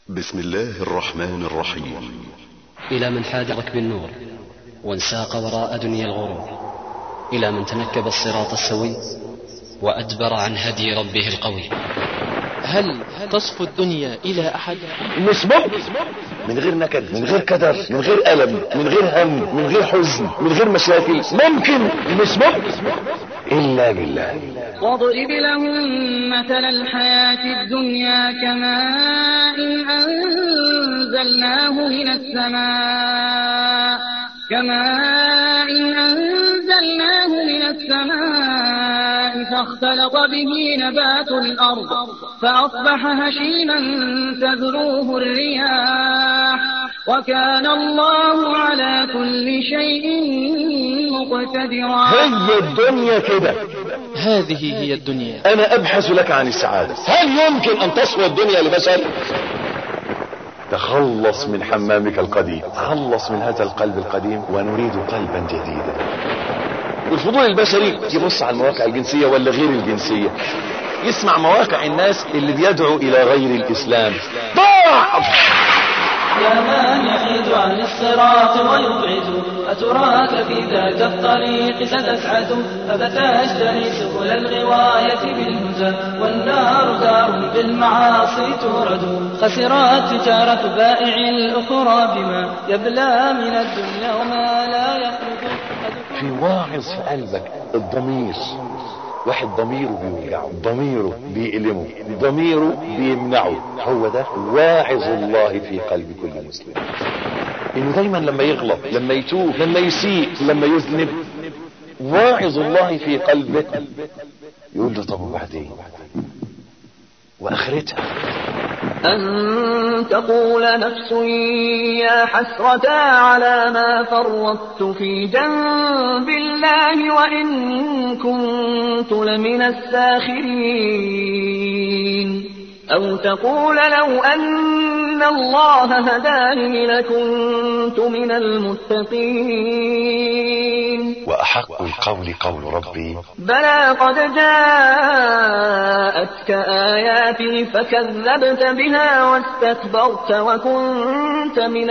بسم الله الرحمن الرحيم إلى من حاد ركب النور وانساق وراء دنيا الغرور إلى من تنكب الصراط السوي وأدبر عن هدي ربه القوي هل تصفو الدنيا إلى أحد نصبح من غير نكد من غير كدر من غير ألم من غير هم من غير حزن من غير مشاكل ممكن نصبح إلا بالله واضرب لهم مثل الحياة الدنيا كماء أنزلناه من السماء كماء أنزلناه من السماء فاختلط به نبات الأرض فأصبح هشيما تذروه الرياح وكان الله على كل شيء مقتدرا هي الدنيا كده هذه هي الدنيا أنا أبحث لك عن السعادة هل يمكن أن تصفو الدنيا لبشر تخلص من حمامك القديم تخلص من هذا القلب القديم ونريد قلبا جديدا والفضول البشري يبص على المواقع الجنسية ولا غير الجنسية يسمع مواقع الناس اللي بيدعو إلى غير الإسلام ضاع يا من يحيد عن الصراط ويبعد أتراك في ذاك الطريق ستسعد أفتشتهي سبل الغواية بالهدى والنار دار بالمعاصي تورد خسرت تجارة بائع الأخرى بما يبلى من الدنيا وما لا يخلد في واعظ في قلبك الضمير واحد ضميره بيوجعه ضميره بيألمه ضميره بيمنعه هو ده واعظ الله في قلب كل مسلم انه دايما لما يغلط لما يتوب لما يسيء لما يذنب واعظ الله في قلبه يقول له طب وبعدين واخرتها أن تقول نفس يا حسرة على ما فرطت في جنب الله وإن كنت لمن الساخرين أو تقول لو أن الله هداني لكنت من المتقين واحق القول قول ربي بلى قد جاءتك آياتي فكذبت بها واستكبرت وكنت من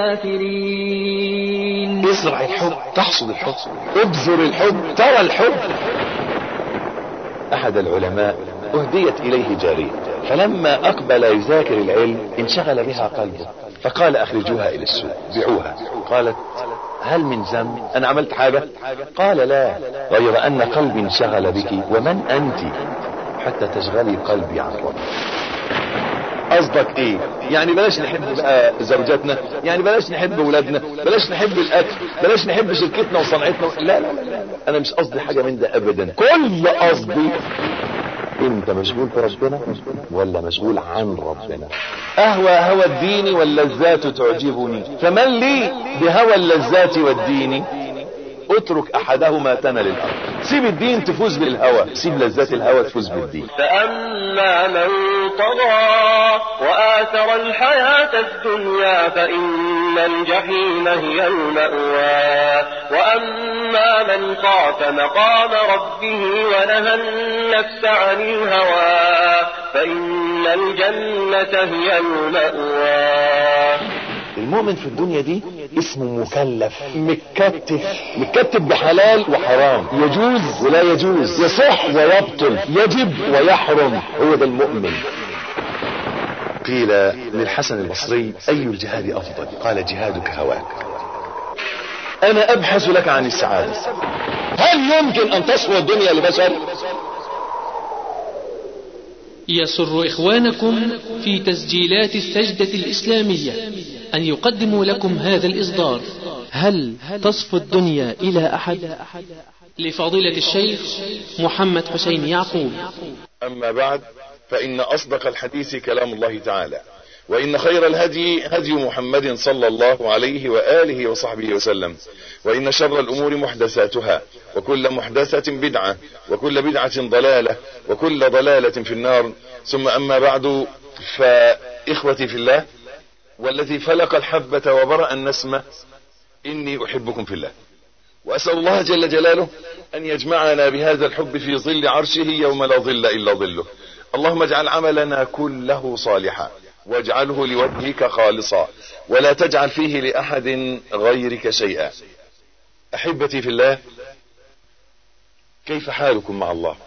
الكافرين ازرع الحب تحصد الحب ابذر الحب ترى الحب احد العلماء اهديت اليه جارية فلما اقبل يذاكر العلم انشغل بها قلبه فقال اخرجوها الى السوق بيعوها قالت هل من ذنب انا عملت حاجة قال لا غير ان قلبي انشغل بك ومن انت حتى تشغلي قلبي عن ربي قصدك ايه يعني بلاش نحب بقى زوجاتنا يعني بلاش نحب ولادنا بلاش نحب الاكل بلاش نحب شركتنا وصنعتنا لا لا لا, لا. انا مش قصدي حاجة من ده ابدا كل قصدي انت مشغول بربنا ولا مشغول عن ربنا اهوى هوى الدين واللذات تعجبني فمن لي بهوى اللذات والدين اترك احدهما تنل الارض سيب الدين تفوز بالهوى سيب لذات الهوى تفوز بالدين فأما من طغى وآثر الحياة الدنيا فإن الجحيم هي المأوى وأما من خاف مقام ربه ونهى النفس عن الهوى فإن الجنة هي المأوى المؤمن في الدنيا دي اسمه مكلف متكتف متكتف بحلال وحرام يجوز ولا يجوز يصح ويبطل يجب ويحرم هو ده المؤمن قيل للحسن البصري اي الجهاد افضل قال جهادك هواك انا ابحث لك عن السعادة هل يمكن ان تصفو الدنيا لبشر يسر إخوانكم في تسجيلات السجدة الإسلامية أن يقدموا لكم هذا الإصدار هل تصفو الدنيا إلى أحد لفضيلة الشيخ محمد حسين يعقوب أما بعد فإن أصدق الحديث كلام الله تعالى وإن خير الهدي هدي محمد صلى الله عليه وآله وصحبه وسلم وإن شر الأمور محدثاتها وكل محدثة بدعة وكل بدعة ضلالة وكل ضلالة في النار ثم أما بعد فإخوتي في الله والذي فلق الحبة وبرأ النسمة إني أحبكم في الله وأسأل الله جل جلاله أن يجمعنا بهذا الحب في ظل عرشه يوم لا ظل إلا ظله اللهم اجعل عملنا كله صالحا واجعله لوجهك خالصا ولا تجعل فيه لأحد غيرك شيئا أحبتي في الله كيف حالكم مع الله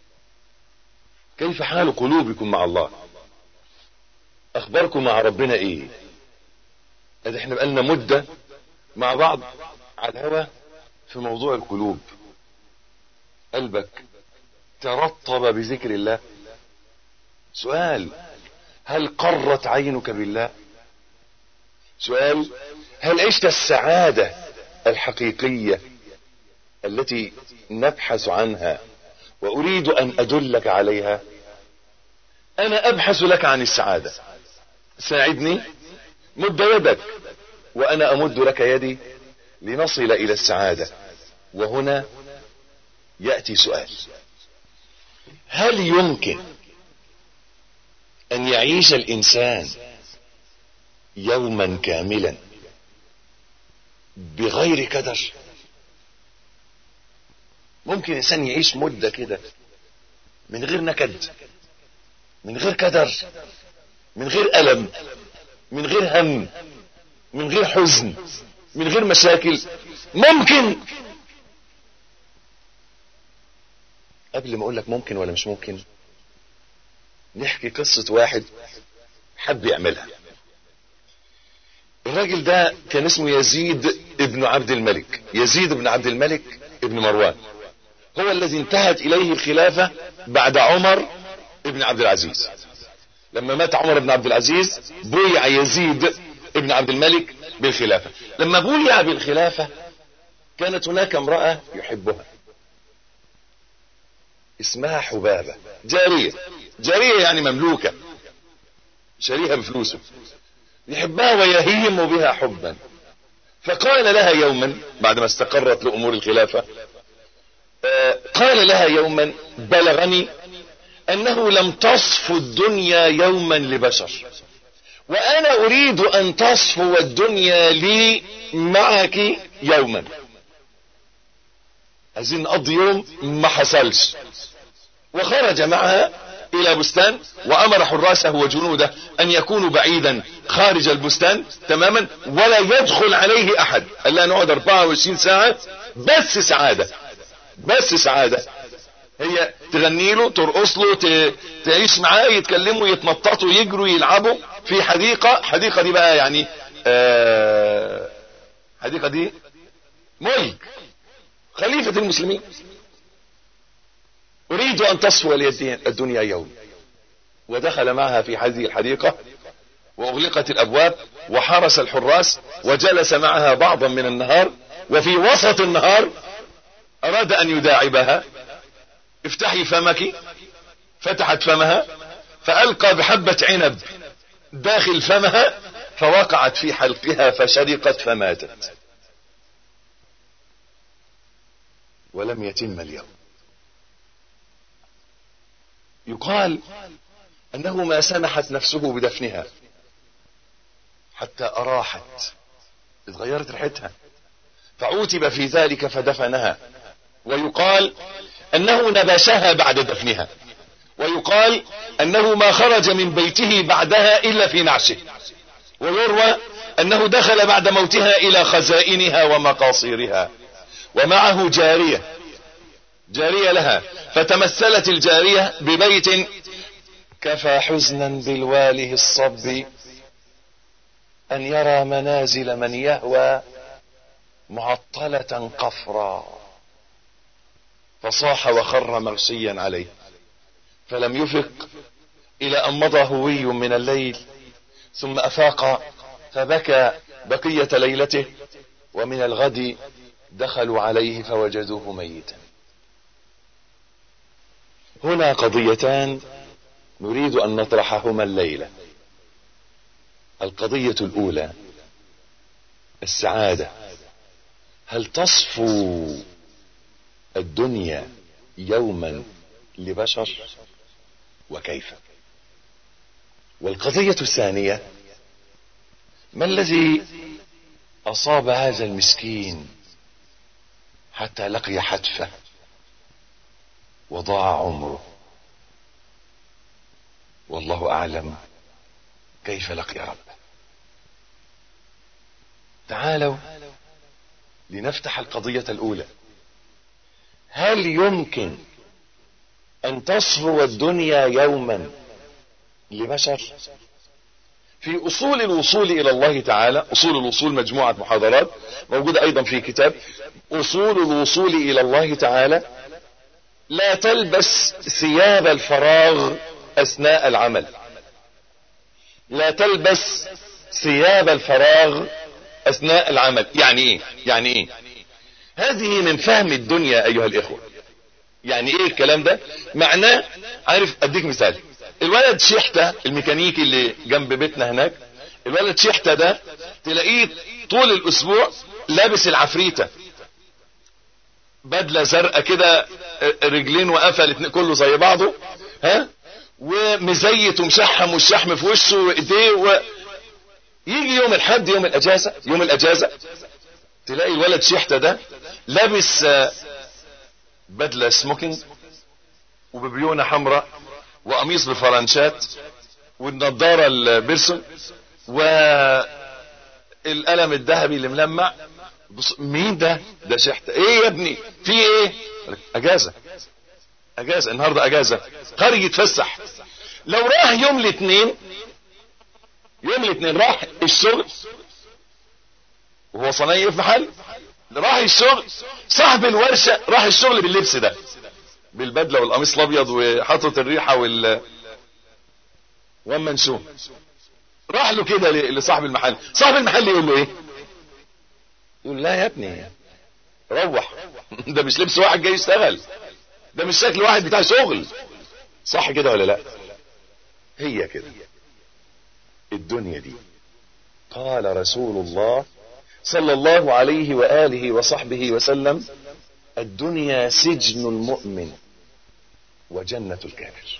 كيف حال قلوبكم مع الله أخباركم مع ربنا إيه ادي احنا بقالنا مدة مع بعض على الهوا في موضوع القلوب قلبك ترطب بذكر الله سؤال هل قرت عينك بالله سؤال هل عشت السعادة الحقيقية التي نبحث عنها وأريد أن أدلك عليها أنا أبحث لك عن السعادة ساعدني مد يدك وأنا أمد لك يدي لنصل إلى السعادة وهنا يأتي سؤال هل يمكن أن يعيش الإنسان يوما كاملا بغير كدر ممكن إنسان يعيش مدة كده من غير نكد من غير كدر من غير ألم من غير هم من غير حزن من غير مشاكل ممكن قبل ما اقول لك ممكن ولا مش ممكن نحكي قصة واحد حب يعملها الراجل ده كان اسمه يزيد ابن عبد الملك يزيد بن عبد الملك ابن مروان هو الذي انتهت اليه الخلافة بعد عمر ابن عبد العزيز لما مات عمر بن عبد العزيز بويع يزيد ابن عبد الملك بالخلافة لما بويع بالخلافة كانت هناك امرأة يحبها اسمها حبابة جارية جارية يعني مملوكة شاريها بفلوسه يحبها ويهيم بها حبا فقال لها يوما بعد ما استقرت لأمور الخلافة آه قال لها يوما بلغني أنه لم تصف الدنيا يوما لبشر وأنا أريد أن تصفو الدنيا لي معك يوما عايزين نقضي يوم ما حصلش وخرج معها الى بستان وامر حراسه وجنوده ان يكونوا بعيدا خارج البستان تماما ولا يدخل عليه احد قال لها نقعد 24 ساعة بس سعادة بس سعادة هي تغني له ترقص له ت... تعيش معاه يتكلموا يتنططوا يجروا يلعبوا في حديقة حديقة دي بقى يعني آه حديقة دي ملك خليفة المسلمين أريد أن تصفو لي الدنيا يوم ودخل معها في هذه الحديقة وأغلقت الأبواب وحرس الحراس وجلس معها بعضا من النهار وفي وسط النهار أراد أن يداعبها افتحي فمك فتحت فمها فألقى بحبة عنب داخل فمها فوقعت في حلقها فشرقت فماتت ولم يتم اليوم يقال انه ما سمحت نفسه بدفنها حتى اراحت اتغيرت ريحتها فعوتب في ذلك فدفنها ويقال انه نبشها بعد دفنها ويقال انه ما خرج من بيته بعدها الا في نعشه ويروى انه دخل بعد موتها الى خزائنها ومقاصيرها ومعه جارية جارية لها فتمثلت الجارية ببيت كفى حزنا بالواله الصب ان يرى منازل من يهوى معطلة قفرا فصاح وخر مغشيا عليه فلم يفق الى ان مضى هوي من الليل ثم افاق فبكى بقية ليلته ومن الغد دخلوا عليه فوجدوه ميتا هنا قضيتان نريد ان نطرحهما الليلة القضية الاولى السعادة هل تصفو الدنيا يوما لبشر وكيف والقضية الثانية ما الذي اصاب هذا المسكين حتى لقي حتفه وضاع عمره والله اعلم كيف لقي ربه تعالوا لنفتح القضية الأولى هل يمكن أن تصفو الدنيا يوما لبشر في أصول الوصول إلى الله تعالى أصول الوصول مجموعة محاضرات موجودة أيضا في كتاب أصول الوصول إلى الله تعالى لا تلبس ثياب الفراغ أثناء العمل لا تلبس ثياب الفراغ أثناء العمل يعني إيه يعني إيه هذه من فهم الدنيا أيها الإخوة يعني إيه الكلام ده معناه عارف أديك مثال الولد شحتة الميكانيكي اللي جنب بيتنا هناك الولد شحتة ده تلاقيه طول الاسبوع لابس العفريتة بدلة زرقاء كده رجلين وقفل كله زي بعضه ها ومزيت ومشحم والشحم في وشه وايديه و... يجي يوم الحد يوم الاجازة يوم الاجازة تلاقي الولد شحتة ده لابس بدلة سموكينج وببيونة حمراء وقميص بفرنشات والنضارة البيرسون والقلم الذهبي اللي ملمع بص مين ده ده شحت ايه يا ابني في ايه اجازة اجازة النهاردة اجازة خارج يتفسح لو راح يوم الاثنين يوم الاثنين راح الشغل وهو صنايعي في محل راح الشغل صاحب الورشة راح الشغل باللبس ده بالبدلة والقميص الابيض وحاطط الريحة وال والمنشوم راح له كده لصاحب المحل صاحب المحل يقول له ايه يقول لا يا ابني روح ده مش لبس واحد جاي يشتغل ده مش شكل واحد بتاع شغل صح كده ولا لا هي كده الدنيا دي قال رسول الله صلى الله عليه وآله وصحبه وسلم الدنيا سجن المؤمن وجنة الكافر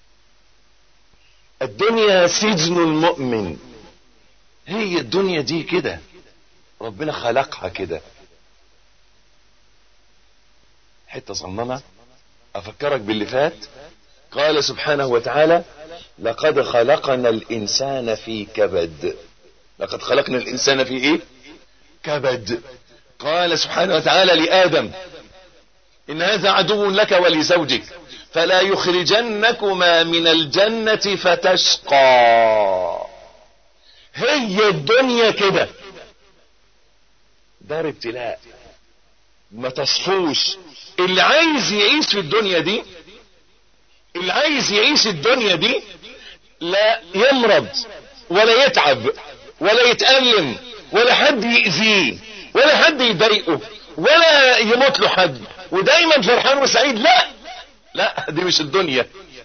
الدنيا سجن المؤمن هي الدنيا دي كده ربنا خلقها كده حتة صنمة افكرك باللي فات قال سبحانه وتعالى لقد خلقنا الانسان في كبد لقد خلقنا الانسان في ايه كبد قال سبحانه وتعالى لآدم إن هذا عدو لك ولزوجك فلا يخرجنكما من الجنة فتشقى هي الدنيا كده دار ابتلاء ما تصفوش اللي عايز يعيش في الدنيا دي اللي عايز يعيش الدنيا دي لا يمرض ولا يتعب ولا يتألم ولا حد يأذيه ولا حد يضايقه ولا يموت له حد ودايما فرحان وسعيد لا لا دي مش الدنيا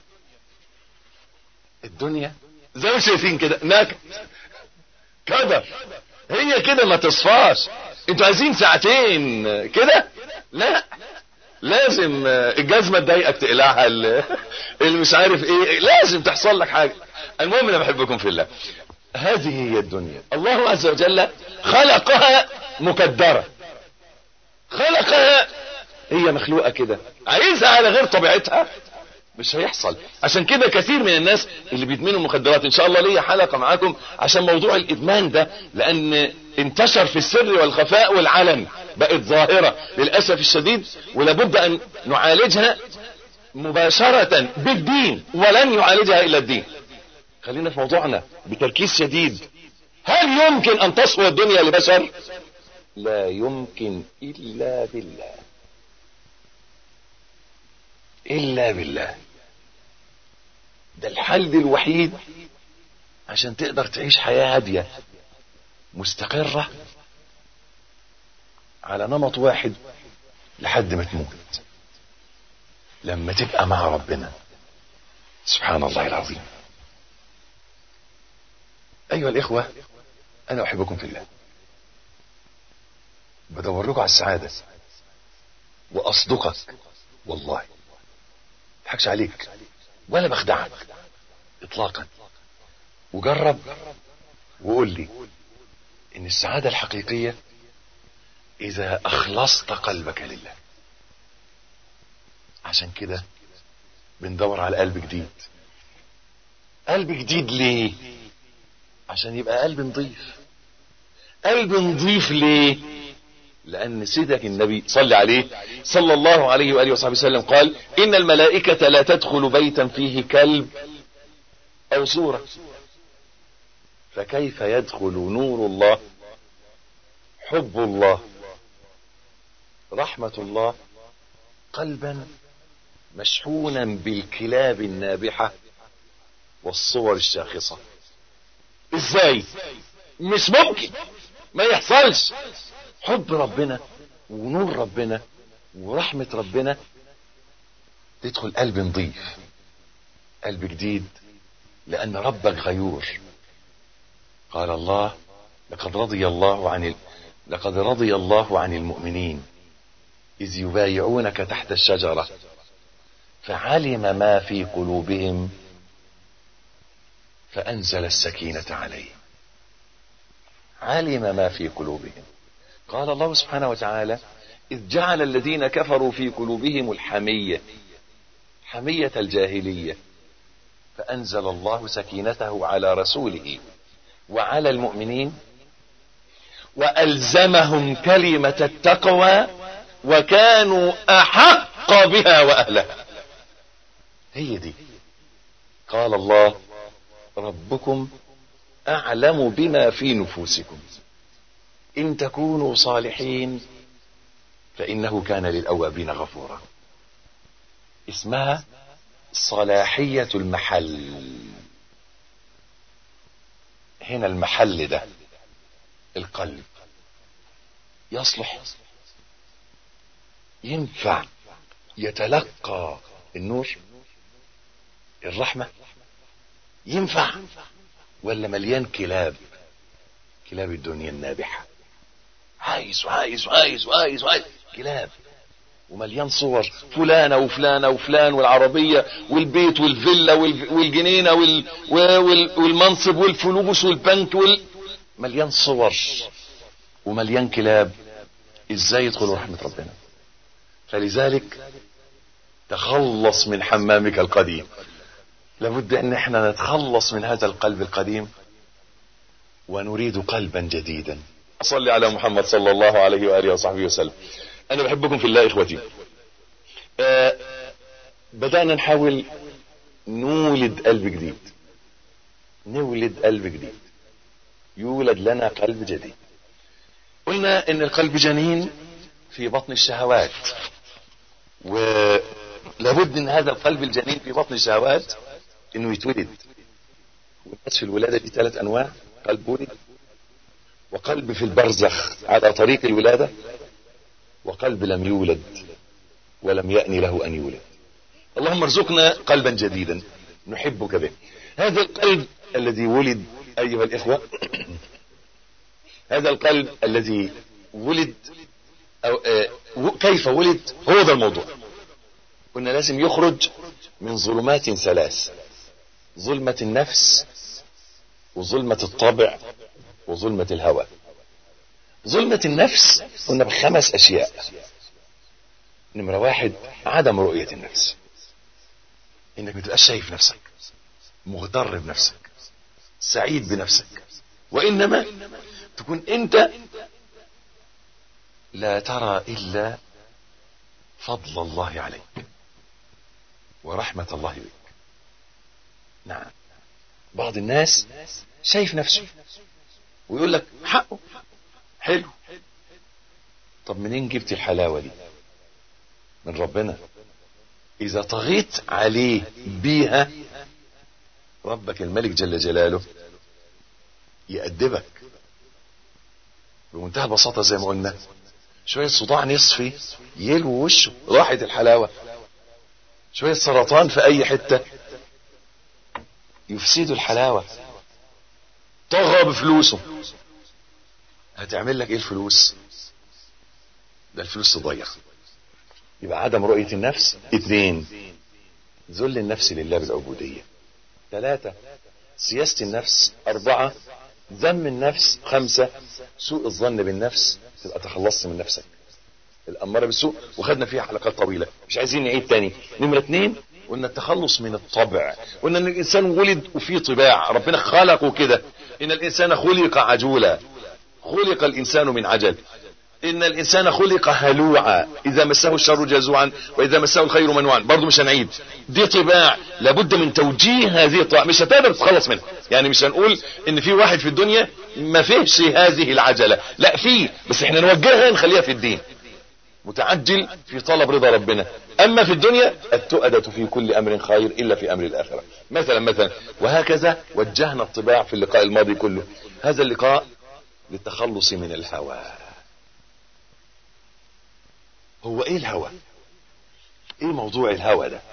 الدنيا زي ما شايفين كده نكد كدر هي كده ما تصفاش انتوا عايزين ساعتين كده لا لازم الجزمه تضايقك تقلعها اللي مش عارف ايه لازم تحصل لك حاجه المهم انا بحبكم في الله هذه هي الدنيا الله عز وجل خلقها مكدرة خلقها هي مخلوقة كده عايزها على غير طبيعتها مش هيحصل عشان كده كثير من الناس اللي بيدمنوا المخدرات ان شاء الله ليا حلقة معاكم عشان موضوع الادمان ده لان انتشر في السر والخفاء والعلن بقت ظاهرة للأسف الشديد ولابد ان نعالجها مباشرة بالدين ولن يعالجها الا الدين خلينا في موضوعنا بتركيز شديد هل يمكن ان تصفو الدنيا لبشر لا يمكن الا بالله الا بالله ده الحل الوحيد عشان تقدر تعيش حياة هادية مستقرة على نمط واحد لحد ما تموت لما تبقى مع ربنا سبحان الله العظيم ايها الاخوة انا احبكم في الله بدور لكم على السعادة واصدقك والله اضحكش عليك ولا بخدعك اطلاقا وجرب وقول لي ان السعادة الحقيقية اذا اخلصت قلبك لله عشان كده بندور على قلب جديد قلب جديد ليه عشان يبقى قلب نظيف قلب نظيف ليه لان سيدك النبي صلى عليه صلى الله عليه وآله وصحبه وسلم قال ان الملائكة لا تدخل بيتا فيه كلب او صورة فكيف يدخل نور الله حب الله رحمة الله قلبا مشحونا بالكلاب النابحة والصور الشاخصة ازاي مش ممكن ما يحصلش حب ربنا ونور ربنا ورحمة ربنا تدخل قلب نظيف قلب جديد لأن ربك غيور قال الله لقد رضي الله عن ال... لقد رضي الله عن المؤمنين إذ يبايعونك تحت الشجرة فعلم ما في قلوبهم فأنزل السكينة عليهم علم ما في قلوبهم قال الله سبحانه وتعالى إذ جعل الذين كفروا في قلوبهم الحمية حمية الجاهلية فأنزل الله سكينته على رسوله وعلى المؤمنين وألزمهم كلمة التقوى وكانوا أحق بها وأهلها هي دي قال الله ربكم أعلم بما في نفوسكم إن تكونوا صالحين فإنه كان للأوابين غفورا اسمها صلاحية المحل هنا المحل ده القلب يصلح ينفع يتلقى النور الرحمة ينفع ولا مليان كلاب كلاب الدنيا النابحة عايز وعايز وعايز وعايز وعايز كلاب ومليان صور فلانة وفلانة وفلان والعربية والبيت والفيلا والجنينة وال... وال... والمنصب والفلوس والبنك وال... مليان صور ومليان كلاب ازاي يدخل رحمة ربنا فلذلك تخلص من حمامك القديم لابد ان احنا نتخلص من هذا القلب القديم ونريد قلبا جديدا صلي على محمد صلى الله عليه وآله وصحبه وسلم انا بحبكم في الله اخوتي آه بدأنا نحاول نولد قلب جديد نولد قلب جديد يولد لنا قلب جديد قلنا ان القلب جنين في بطن الشهوات ولابد ان هذا القلب الجنين في بطن الشهوات انه يتولد والناس في الولادة دي ثلاث انواع قلب ولد وقلب في البرزخ على طريق الولادة وقلب لم يولد ولم يأني له ان يولد اللهم ارزقنا قلبا جديدا نحبك به هذا القلب الذي ولد ايها الاخوة هذا القلب الذي ولد أو آه كيف ولد هو ذا الموضوع قلنا لازم يخرج من ظلمات ثلاث ظلمة النفس وظلمة الطبع وظلمة الهوى ظلمة النفس قلنا بخمس اشياء نمرة واحد عدم رؤية النفس انك ما تبقاش شايف نفسك مغتر بنفسك سعيد بنفسك وانما تكون انت لا ترى الا فضل الله عليك ورحمة الله بك نعم بعض الناس شايف نفسه ويقول لك حقه حلو طب منين جبت الحلاوة دي من ربنا اذا طغيت عليه بيها ربك الملك جل جلاله يأدبك بمنتهى البساطة زي ما قلنا شوية صداع نصفي يلو وشه راحت الحلاوة شوية سرطان في اي حتة يفسدوا الحلاوة طغى بفلوسه هتعمل لك ايه الفلوس ده الفلوس تضيع يبقى عدم رؤية النفس اثنين ذل النفس لله بالعبودية ثلاثة سياسة النفس أربعة ذم النفس خمسة سوء الظن بالنفس تبقى تخلصت من نفسك الأمارة بالسوء وخدنا فيها حلقات طويلة مش عايزين نعيد تاني نمرة اتنين قلنا التخلص من الطبع قلنا ان الانسان ولد وفيه طباع ربنا خلقه كده ان الانسان خلق عجولا خلق الانسان من عجل ان الانسان خلق هلوعا اذا مسه الشر جزوعا واذا مسه الخير منوعا برضه مش هنعيد دي طباع لابد من توجيه هذه الطباع مش هتقدر تتخلص منها يعني مش هنقول ان في واحد في الدنيا ما فيهش هذه العجلة لا في بس احنا نوجهها نخليها في الدين متعجل في طلب رضا ربنا اما في الدنيا التؤدة في كل امر خير الا في امر الاخرة مثلا مثلا وهكذا وجهنا الطباع في اللقاء الماضي كله هذا اللقاء للتخلص من الهوى هو ايه الهوى ايه موضوع الهوى ده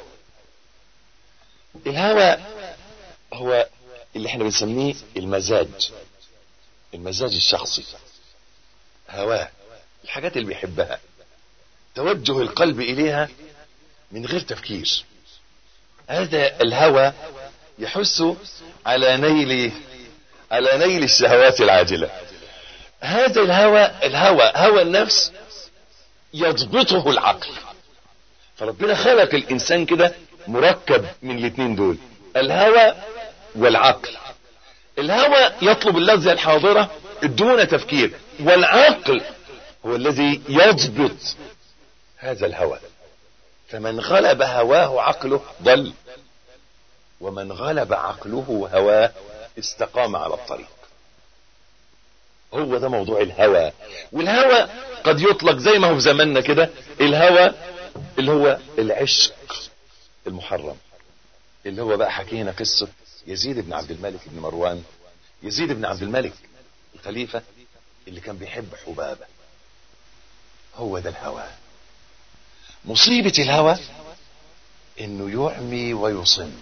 الهوى هو اللي احنا بنسميه المزاج المزاج الشخصي هواه الحاجات اللي بيحبها توجه القلب اليها من غير تفكير هذا الهوى يحث على نيل على نيل الشهوات العاجلة هذا الهوى الهوى هوى النفس يضبطه العقل فربنا خلق الانسان كده مركب من الاثنين دول الهوى والعقل الهوى يطلب اللذة الحاضرة دون تفكير والعقل هو الذي يضبط هذا الهوى فمن غلب هواه عقله ضل ومن غلب عقله هواه استقام على الطريق هو ده موضوع الهوى والهوى قد يطلق زي ما هو في زماننا كده الهوى اللي هو العشق المحرم اللي هو بقى حكينا قصة يزيد بن عبد الملك بن مروان يزيد بن عبد الملك الخليفة اللي كان بيحب حبابة هو ده الهوى مصيبة الهوى انه يعمي ويصم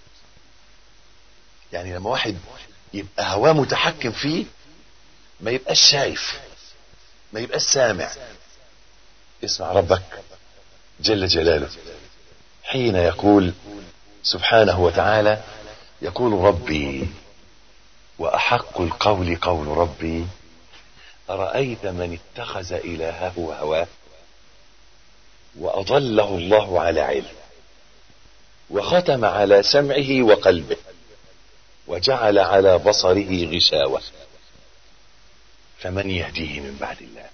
يعني لما واحد يبقى هواه متحكم فيه ما يبقاش شايف ما يبقاش سامع اسمع ربك جل جلاله حين يقول سبحانه وتعالى يقول ربي وأحق القول قول ربي أرأيت من اتخذ إلهه هواه وأضله الله على علم وختم على سمعه وقلبه وجعل على بصره غشاوة فمن يهديه من بعد الله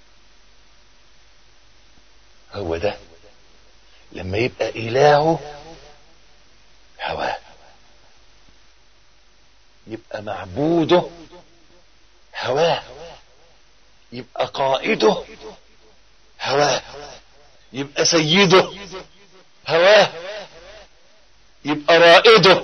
هو ده لما يبقى إلهه هواه يبقى معبوده هواه يبقى قائده هواه يبقى سيده هواه يبقى رائده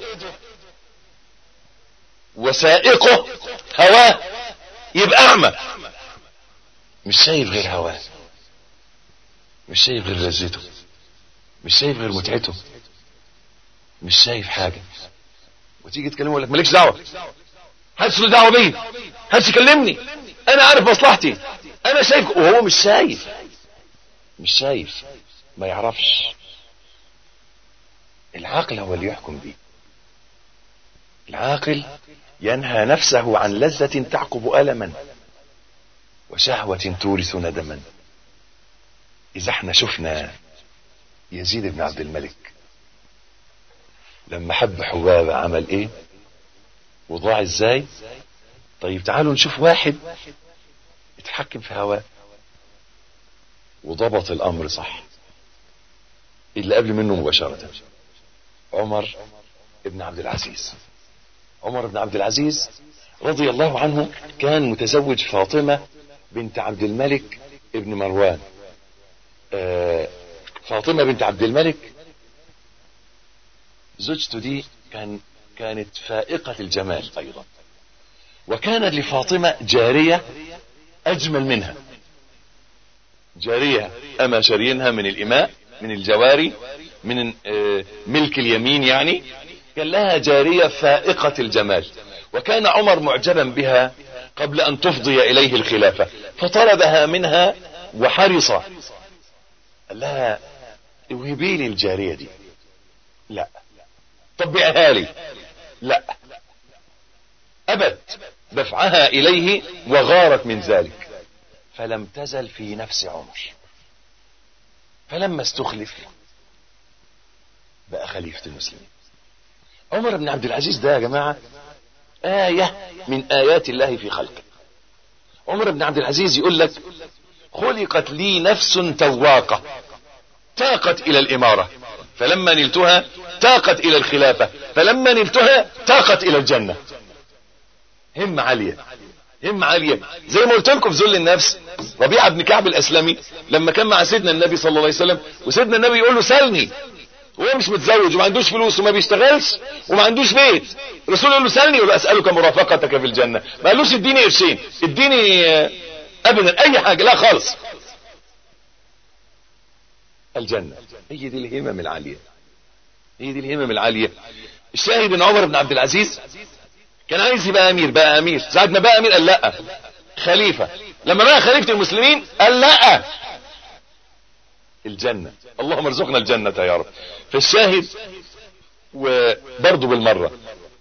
وسائقه هواه يبقى اعمى مش شايف غير هواه مش شايف غير لذته مش شايف غير متعته مش شايف حاجة وتيجي تكلمه يقول لك مالكش دعوة محدش له دعوة بيا محدش يكلمني انا عارف مصلحتي انا شايف وهو مش شايف مش شايف ما يعرفش العاقل هو اللي يحكم بيه العاقل ينهى نفسه عن لذة تعقب ألما وشهوة تورث ندما إذا احنا شفنا يزيد بن عبد الملك لما حب حبابة عمل ايه وضاع ازاي طيب تعالوا نشوف واحد يتحكم في هواه وضبط الامر صح اللي قبل منه مباشرة عمر ابن عبد العزيز عمر بن عبد العزيز رضي الله عنه كان متزوج فاطمة بنت عبد الملك ابن مروان آه فاطمة بنت عبد الملك زوجته دي كان كانت فائقة الجمال ايضا وكان لفاطمة جارية اجمل منها جارية اما شارينها من الاماء من الجواري من آه ملك اليمين يعني كان لها جارية فائقة الجمال وكان عمر معجبا بها قبل ان تفضي اليه الخلافة فطلبها منها وحرص قال لها اوهبي لي الجارية دي لا طبعها لي لا ابت دفعها اليه وغارت من ذلك فلم تزل في نفس عمر فلما استخلف بقى خليفة المسلمين عمر بن عبد العزيز ده يا جماعة آية من آيات الله في خلقه عمر بن عبد العزيز يقول لك خلقت لي نفس تواقة تاقت إلى الإمارة فلما نلتها تاقت إلى الخلافة فلما نلتها تاقت إلى الجنة همة عالية همة عالية زي ما قلت لكم في ذل النفس ربيعة بن كعب الأسلمي لما كان مع سيدنا النبي صلى الله عليه وسلم وسيدنا النبي يقول له سلني وهو مش متزوج وما عندوش فلوس وما بيشتغلش وما عندوش بيت الرسول يقول له سلني يقول له اسالك مرافقتك في الجنه ما قالوش اديني قرشين اديني ابدا اي حاجه لا خالص الجنه هي دي الهمم العاليه هي دي الهمم العاليه الشاهد ان عمر بن عبد العزيز كان عايز يبقى امير بقى امير ساعه ما بقى امير قال لا خليفه لما بقى خليفه المسلمين قال لا الجنه اللهم ارزقنا الجنه يا رب فالشاهد وبرضه بالمره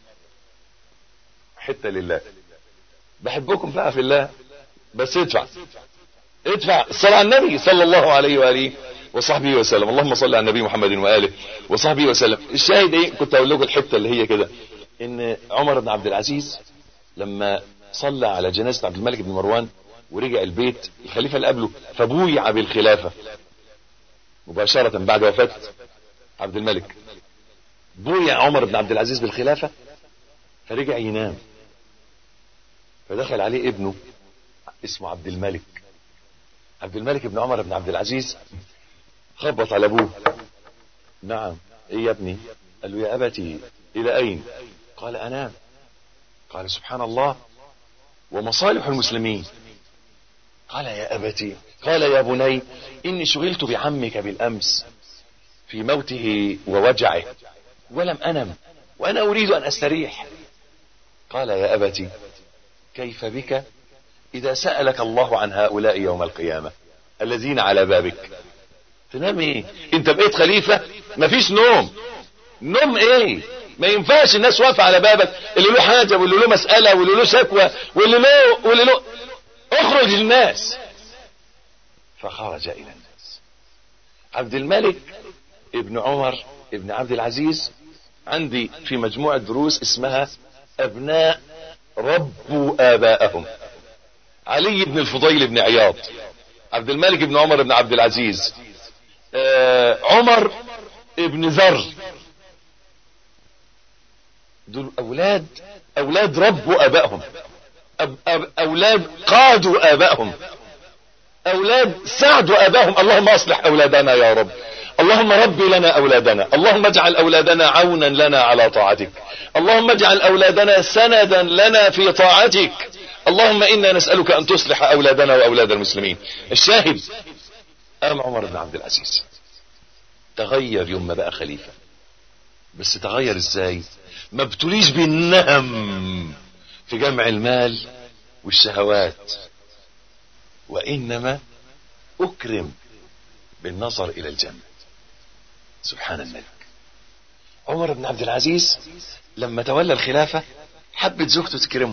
حته لله بحبكم بقى في الله بس ادفع ادفع الصلاة على النبي صلى الله عليه وآله وصحبه وسلم اللهم صل على النبي محمد وآله وصحبه وسلم الشاهد ايه كنت اقول لكم الحتة اللي هي كده ان عمر بن عبد العزيز لما صلى على جنازة عبد الملك بن مروان ورجع البيت الخليفة اللي قبله فبويع بالخلافة مباشرة بعد وفاة عبد الملك بويع عمر بن عبد العزيز بالخلافة فرجع ينام فدخل عليه ابنه اسمه عبد الملك عبد الملك بن عمر بن عبد العزيز خبط على ابوه نعم ايه يا ابني قال له يا ابتي الى اين قال انام قال سبحان الله ومصالح المسلمين قال يا ابتي قال يا بني اني شغلت بعمك بالامس في موته ووجعه ولم انم وانا اريد ان استريح قال يا ابتي كيف بك اذا سألك الله عن هؤلاء يوم القيامة الذين على بابك تنام ايه انت بقيت خليفة مفيش نوم نوم ايه ما ينفعش الناس واقفة على بابك اللي له حاجة واللي له مسألة واللي له شكوى واللي له واللي له اخرج للناس فخرج الى الناس عبد الملك ابن عمر ابن عبد العزيز عندي في مجموعة دروس اسمها ابناء ربوا اباءهم علي بن الفضيل بن عياض عبد الملك بن عمر بن عبد العزيز آه عمر ابن ذر دول اولاد اولاد ربوا ابائهم أب أب اولاد قادوا ابائهم اولاد ساعدوا ابائهم اللهم اصلح اولادنا يا رب اللهم ربي لنا اولادنا اللهم اجعل اولادنا عونا لنا على طاعتك اللهم اجعل اولادنا سندا لنا في طاعتك اللهم انا نسألك ان تصلح اولادنا واولاد المسلمين الشاهد قام عمر بن عبد العزيز تغير يوم ما بقى خليفة بس تغير ازاي ما ابتليش بالنهم في جمع المال والشهوات وانما اكرم بالنظر الى الجنة سبحان الملك عمر بن عبد العزيز لما تولى الخلافة حبت زوجته تكرمه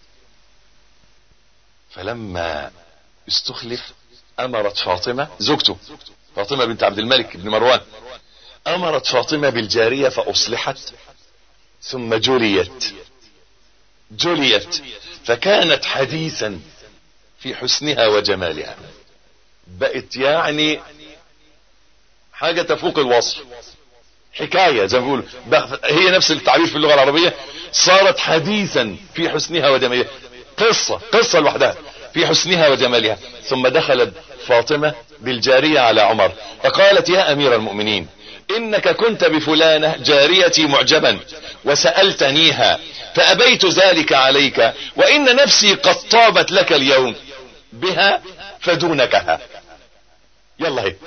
فلما استخلف امرت فاطمة زوجته فاطمة بنت عبد الملك بن مروان امرت فاطمة بالجارية فاصلحت ثم جليت جليت فكانت حديثا في حسنها وجمالها بقت يعني حاجة تفوق الوصف حكاية زي ما بيقولوا هي نفس التعبير في اللغة العربية صارت حديثا في حسنها وجمالها قصة قصة لوحدها في حسنها وجمالها ثم دخلت فاطمة بالجارية على عمر فقالت يا امير المؤمنين انك كنت بفلانة جاريتي معجبا وسألتنيها فابيت ذلك عليك وان نفسي قد طابت لك اليوم بها فدونكها يلا هي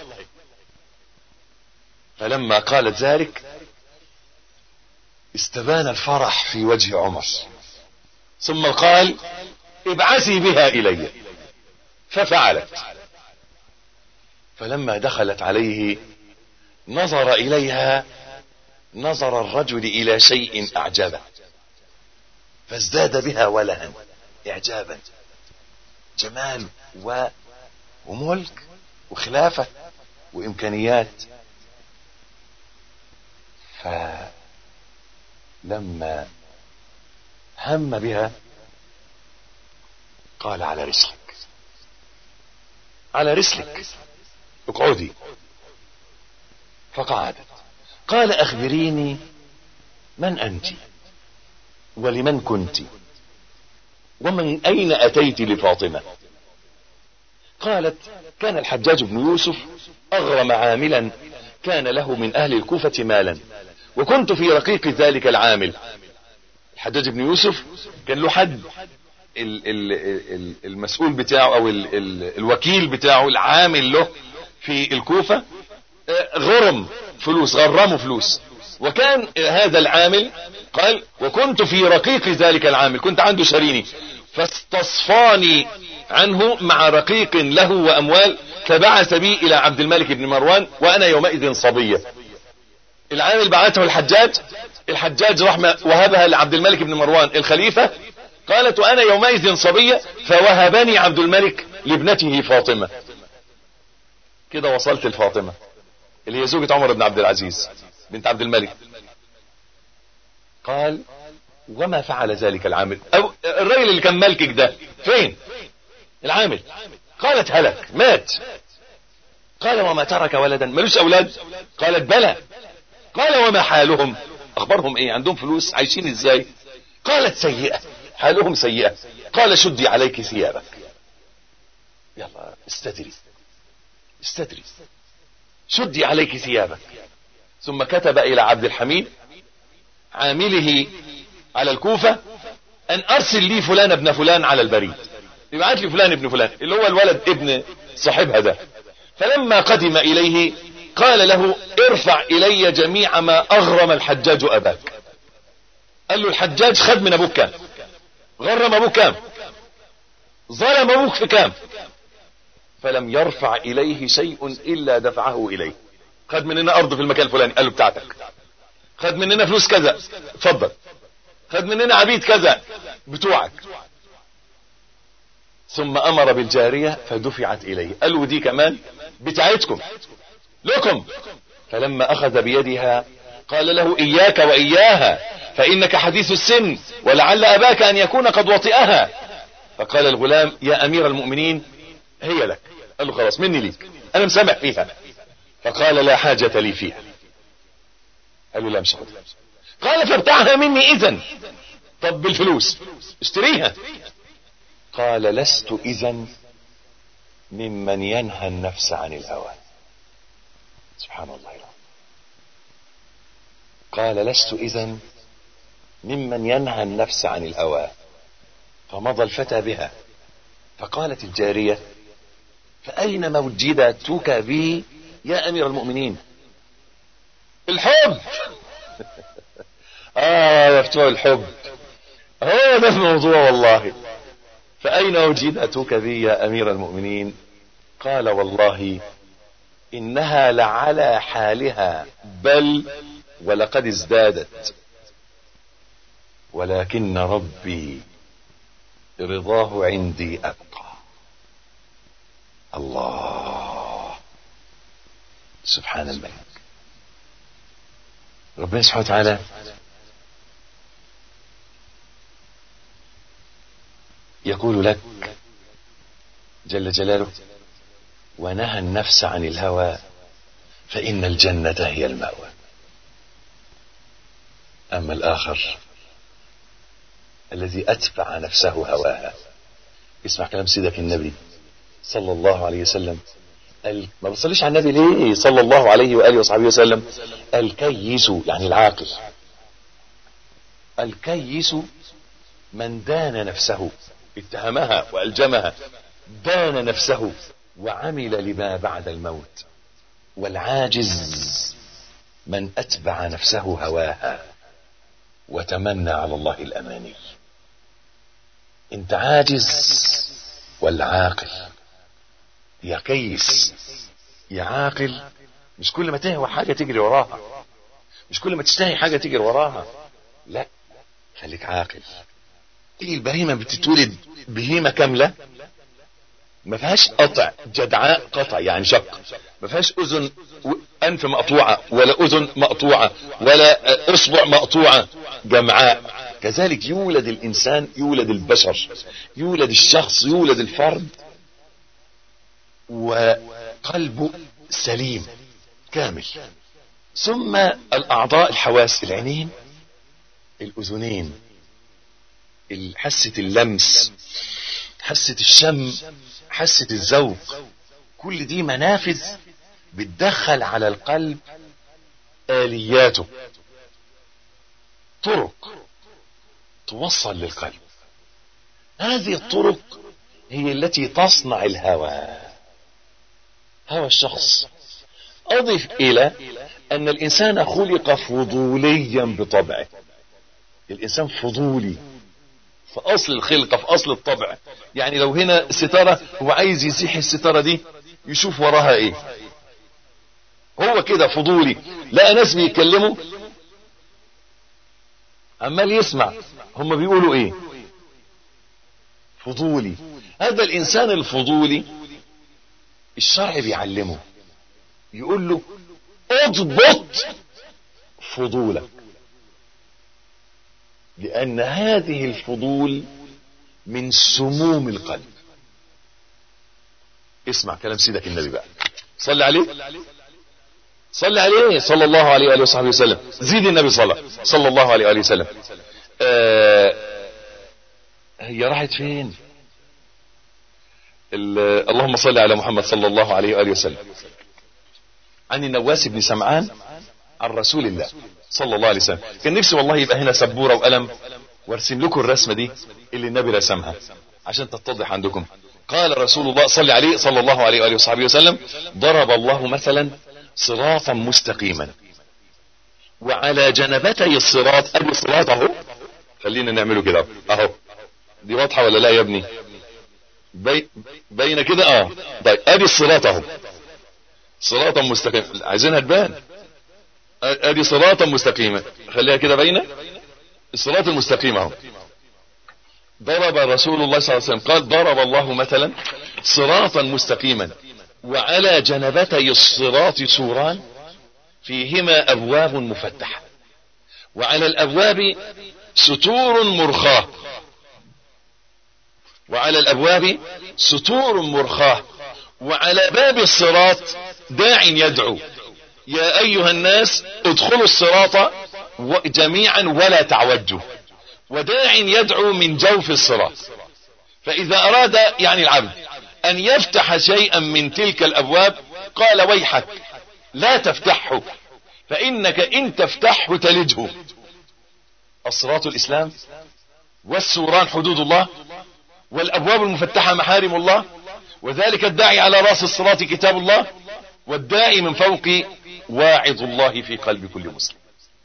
فلما قالت ذلك استبان الفرح في وجه عمر ثم قال ابعثي بها الي ففعلت فلما دخلت عليه نظر اليها نظر الرجل الى شيء اعجبه فازداد بها ولها اعجابا جمال و وملك وخلافة وامكانيات فلما هم بها قال على رسلك على رسلك اقعدي فقعدت قال اخبريني من انت ولمن كنت ومن اين اتيت لفاطمة قالت كان الحجاج بن يوسف اغرم عاملا كان له من اهل الكوفة مالا وكنت في رقيق ذلك العامل الحجاج بن يوسف كان له حد ال ال ال المسؤول بتاعه او ال ال الوكيل بتاعه العامل له في الكوفة غرم فلوس غرموا فلوس وكان هذا العامل قال وكنت في رقيق ذلك العامل كنت عنده شريني فاستصفاني عنه مع رقيق له واموال فبعث بي الى عبد الملك بن مروان وانا يومئذ صبية العامل بعثه الحجاج الحجاج راح وهبها لعبد الملك بن مروان الخليفة قالت وانا يومئذ صبية فوهبني عبد الملك لابنته فاطمة كده وصلت لفاطمة اللي هي زوجة عمر بن عبد العزيز بنت عبد الملك قال وما فعل ذلك العامل أو الرجل اللي كان ملكك ده فين العامل قالت هلك مات قال وما ترك ولدا ملوش اولاد قالت بلى قال وما حالهم اخبارهم ايه عندهم فلوس عايشين ازاي قالت سيئة حالهم سيئة قال شدي عليك ثيابك يلا استدري استدري شدي عليك ثيابك ثم كتب الى عبد الحميد عامله على الكوفة ان ارسل لي فلان ابن فلان على البريد يبعت لي فلان ابن فلان اللي هو الولد ابن صاحبها ده فلما قدم اليه قال له ارفع الي جميع ما اغرم الحجاج اباك قال له الحجاج خد من ابوك كام غرم ابوك كام ظلم ابوك في كام فلم يرفع اليه شيء الا دفعه اليه خد مننا ارض في المكان الفلاني قال له بتاعتك خد مننا فلوس كذا اتفضل خد مننا عبيد كذا بتوعك ثم امر بالجارية فدفعت اليه قال له دي كمان بتاعتكم لكم فلما اخذ بيدها قال له اياك واياها فانك حديث السن ولعل اباك ان يكون قد وطئها فقال الغلام يا امير المؤمنين هي لك قال له خلاص مني ليك انا مسامح فيها فقال لا حاجة لي فيها قال له لا مش هاخدها قال فابتعها مني اذا طب بالفلوس اشتريها قال لست اذا ممن ينهى النفس عن الهوى سبحان الله العظيم قال لست اذا ممن ينهى النفس عن الهوى فمضى الفتى بها فقالت الجارية فأين موجدتك بي يا أمير المؤمنين الحب آه يا فتوى الحب هو ده الموضوع والله فأين وجدتك بي يا أمير المؤمنين قال والله إنها لعلى حالها بل ولقد ازدادت ولكن ربي رضاه عندي أبقى الله سبحان الملك ربنا سبحانه وتعالى يقول لك جل جلاله ونهى النفس عن الهوى فإن الجنة هي المأوى أما الآخر الذي أتبع نفسه هواها اسمع كلام سيدك النبي صلى الله عليه وسلم قال ما بتصليش على النبي ليه صلى الله عليه وآله وصحبه وسلم الكيس يعني العاقل الكيس من دان نفسه اتهمها وألجمها دان نفسه وعمل لما بعد الموت والعاجز من أتبع نفسه هواها وتمنى على الله الأماني انت عاجز ولا عاقل يا كيس يا عاقل مش كل ما تهوى حاجة تجري وراها مش كل ما تشتهي حاجة تجري وراها لا خليك عاقل تيجي البهيمة بتتولد بهيمة كاملة ما فيهاش قطع جدعاء قطع يعني شق ما فيهاش اذن انف مقطوعة ولا اذن مقطوعة ولا اصبع مقطوعة جمعاء كذلك يولد الانسان يولد البشر يولد الشخص يولد الفرد وقلبه سليم كامل ثم الاعضاء الحواس العينين الاذنين حاسة اللمس حاسة الشم حاسة الذوق كل دي منافذ بتدخل على القلب آلياته طرق توصل للقلب هذه الطرق هي التي تصنع الهوى هوى الشخص أضف إلى أن الإنسان خلق فضوليا بطبعه الإنسان فضولي في أصل الخلقة في أصل الطبع يعني لو هنا ستارة هو عايز يزيح الستارة دي يشوف وراها ايه هو كده فضولي لقى ناس بيتكلموا عمال يسمع هم بيقولوا ايه فضولي هذا الانسان الفضولي الشرع بيعلمه يقول له اضبط فضولك لان هذه الفضول من سموم القلب اسمع كلام سيدك النبي بقى صلي عليه صلي عليه صلى الله عليه وآله وصحبه وسلم زيد النبي صلى صلى الله عليه وآله وسلم آه هي راحت فين اللهم صل على محمد صلى الله عليه وآله وسلم عن النواس بن سمعان عن رسول الله صلى الله عليه وسلم كان نفسي والله يبقى هنا سبورة وقلم وارسم لكم الرسمة دي اللي النبي رسمها عشان تتضح عندكم قال رسول الله صلى عليه صلى الله عليه وآله وصحبه وسلم ضرب الله مثلا صراطا مستقيما وعلى جنبتي الصراط ادي الصراط اهو خلينا نعمله كده اهو دي واضحة ولا لا يا ابني بي... بين كده اه طيب ادي الصراط اهو صراطا مستقيما عايزينها تبان ادي صراطا مستقيما خليها كده باينه الصراط المستقيم اهو ضرب رسول الله صلى الله عليه وسلم قال ضرب الله مثلا صراطا مستقيما وعلى جنبتي الصراط سوران فيهما ابواب مفتحه وعلى الابواب ستور مرخاه وعلى الابواب ستور مرخاه وعلى باب الصراط داع يدعو يا ايها الناس ادخلوا الصراط جميعا ولا تعوجوا وداع يدعو من جوف الصراط فاذا اراد يعني العبد ان يفتح شيئا من تلك الابواب قال ويحك لا تفتحه فانك ان تفتحه تلجه الصراط الاسلام والسوران حدود الله والابواب المفتحة محارم الله وذلك الداعي على راس الصراط كتاب الله والداعي من فوق واعظ الله في قلب كل مسلم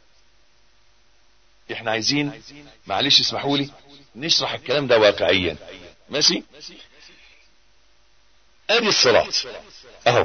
احنا عايزين معلش اسمحوا لي نشرح الكلام ده واقعيا ماشي ادي الصراط اهو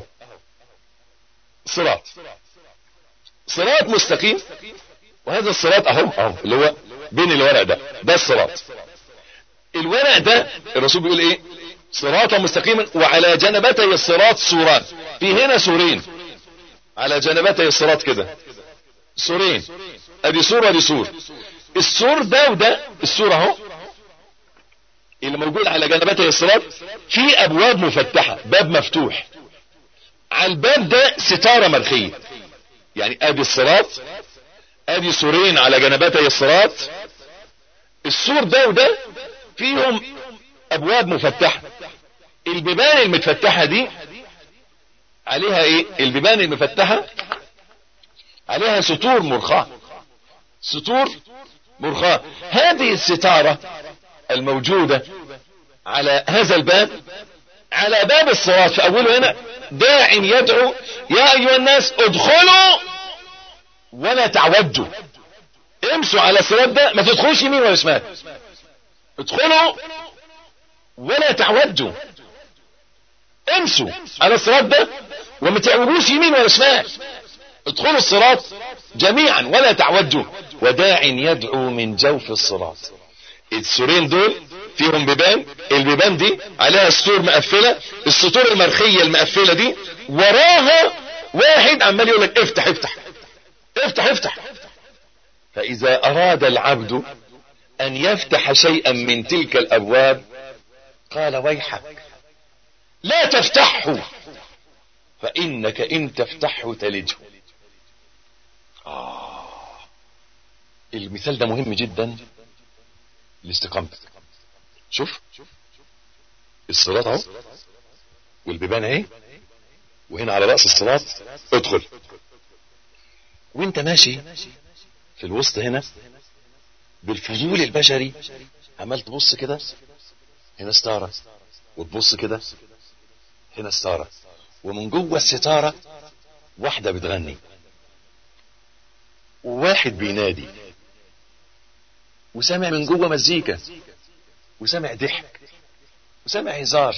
صراط صراط مستقيم وهذا الصراط اهو اهو اللي هو بين الورق ده ده الصراط الورق ده الرسول بيقول ايه صراطا مستقيما وعلى جنبتي الصراط سوران في هنا سورين على جنبتي الصراط كده سورين ادي سور ادي سور السور ده وده السور اهو اللي موجود على جنبتي الصراط في ابواب مفتحة باب مفتوح على الباب ده ستارة مرخية يعني ادي الصراط ادي سورين على جنبتي الصراط السور ده وده فيهم ابواب مفتحة البيبان المتفتحة دي عليها ايه البيبان المفتحة عليها سطور مرخاة سطور مرخاة هذه الستارة الموجودة على هذا الباب على باب الصراط في اوله هنا داع يدعو يا ايها الناس ادخلوا ولا تعوجوا امشوا على الصراط ده ما تدخلوش يمين ولا شمال ادخلوا ولا تعوجوا امشوا على الصراط ده وما تعوجوش يمين ولا شمال ادخلوا الصراط جميعا ولا تعوجوا وداع يدعو من جوف الصراط السورين دول فيهم بيبان البيبان دي عليها سطور مقفلة السطور المرخية المقفلة دي وراها واحد عمال يقول لك افتح افتح افتح افتح فاذا اراد العبد ان يفتح شيئا من تلك الابواب قال ويحك لا تفتحه فانك ان تفتحه تلجه آه. المثال ده مهم جدا لاستقامتك شوف الصراط اهو والبيبان اهي وهنا على رأس الصراط ادخل وانت ماشي في الوسط هنا بالفضول البشري عمال تبص كده هنا ستارة وتبص كده هنا ستارة ومن جوه الستارة واحدة بتغني وواحد بينادي وسامع من جوه مزيكا وسامع ضحك وسامع هزار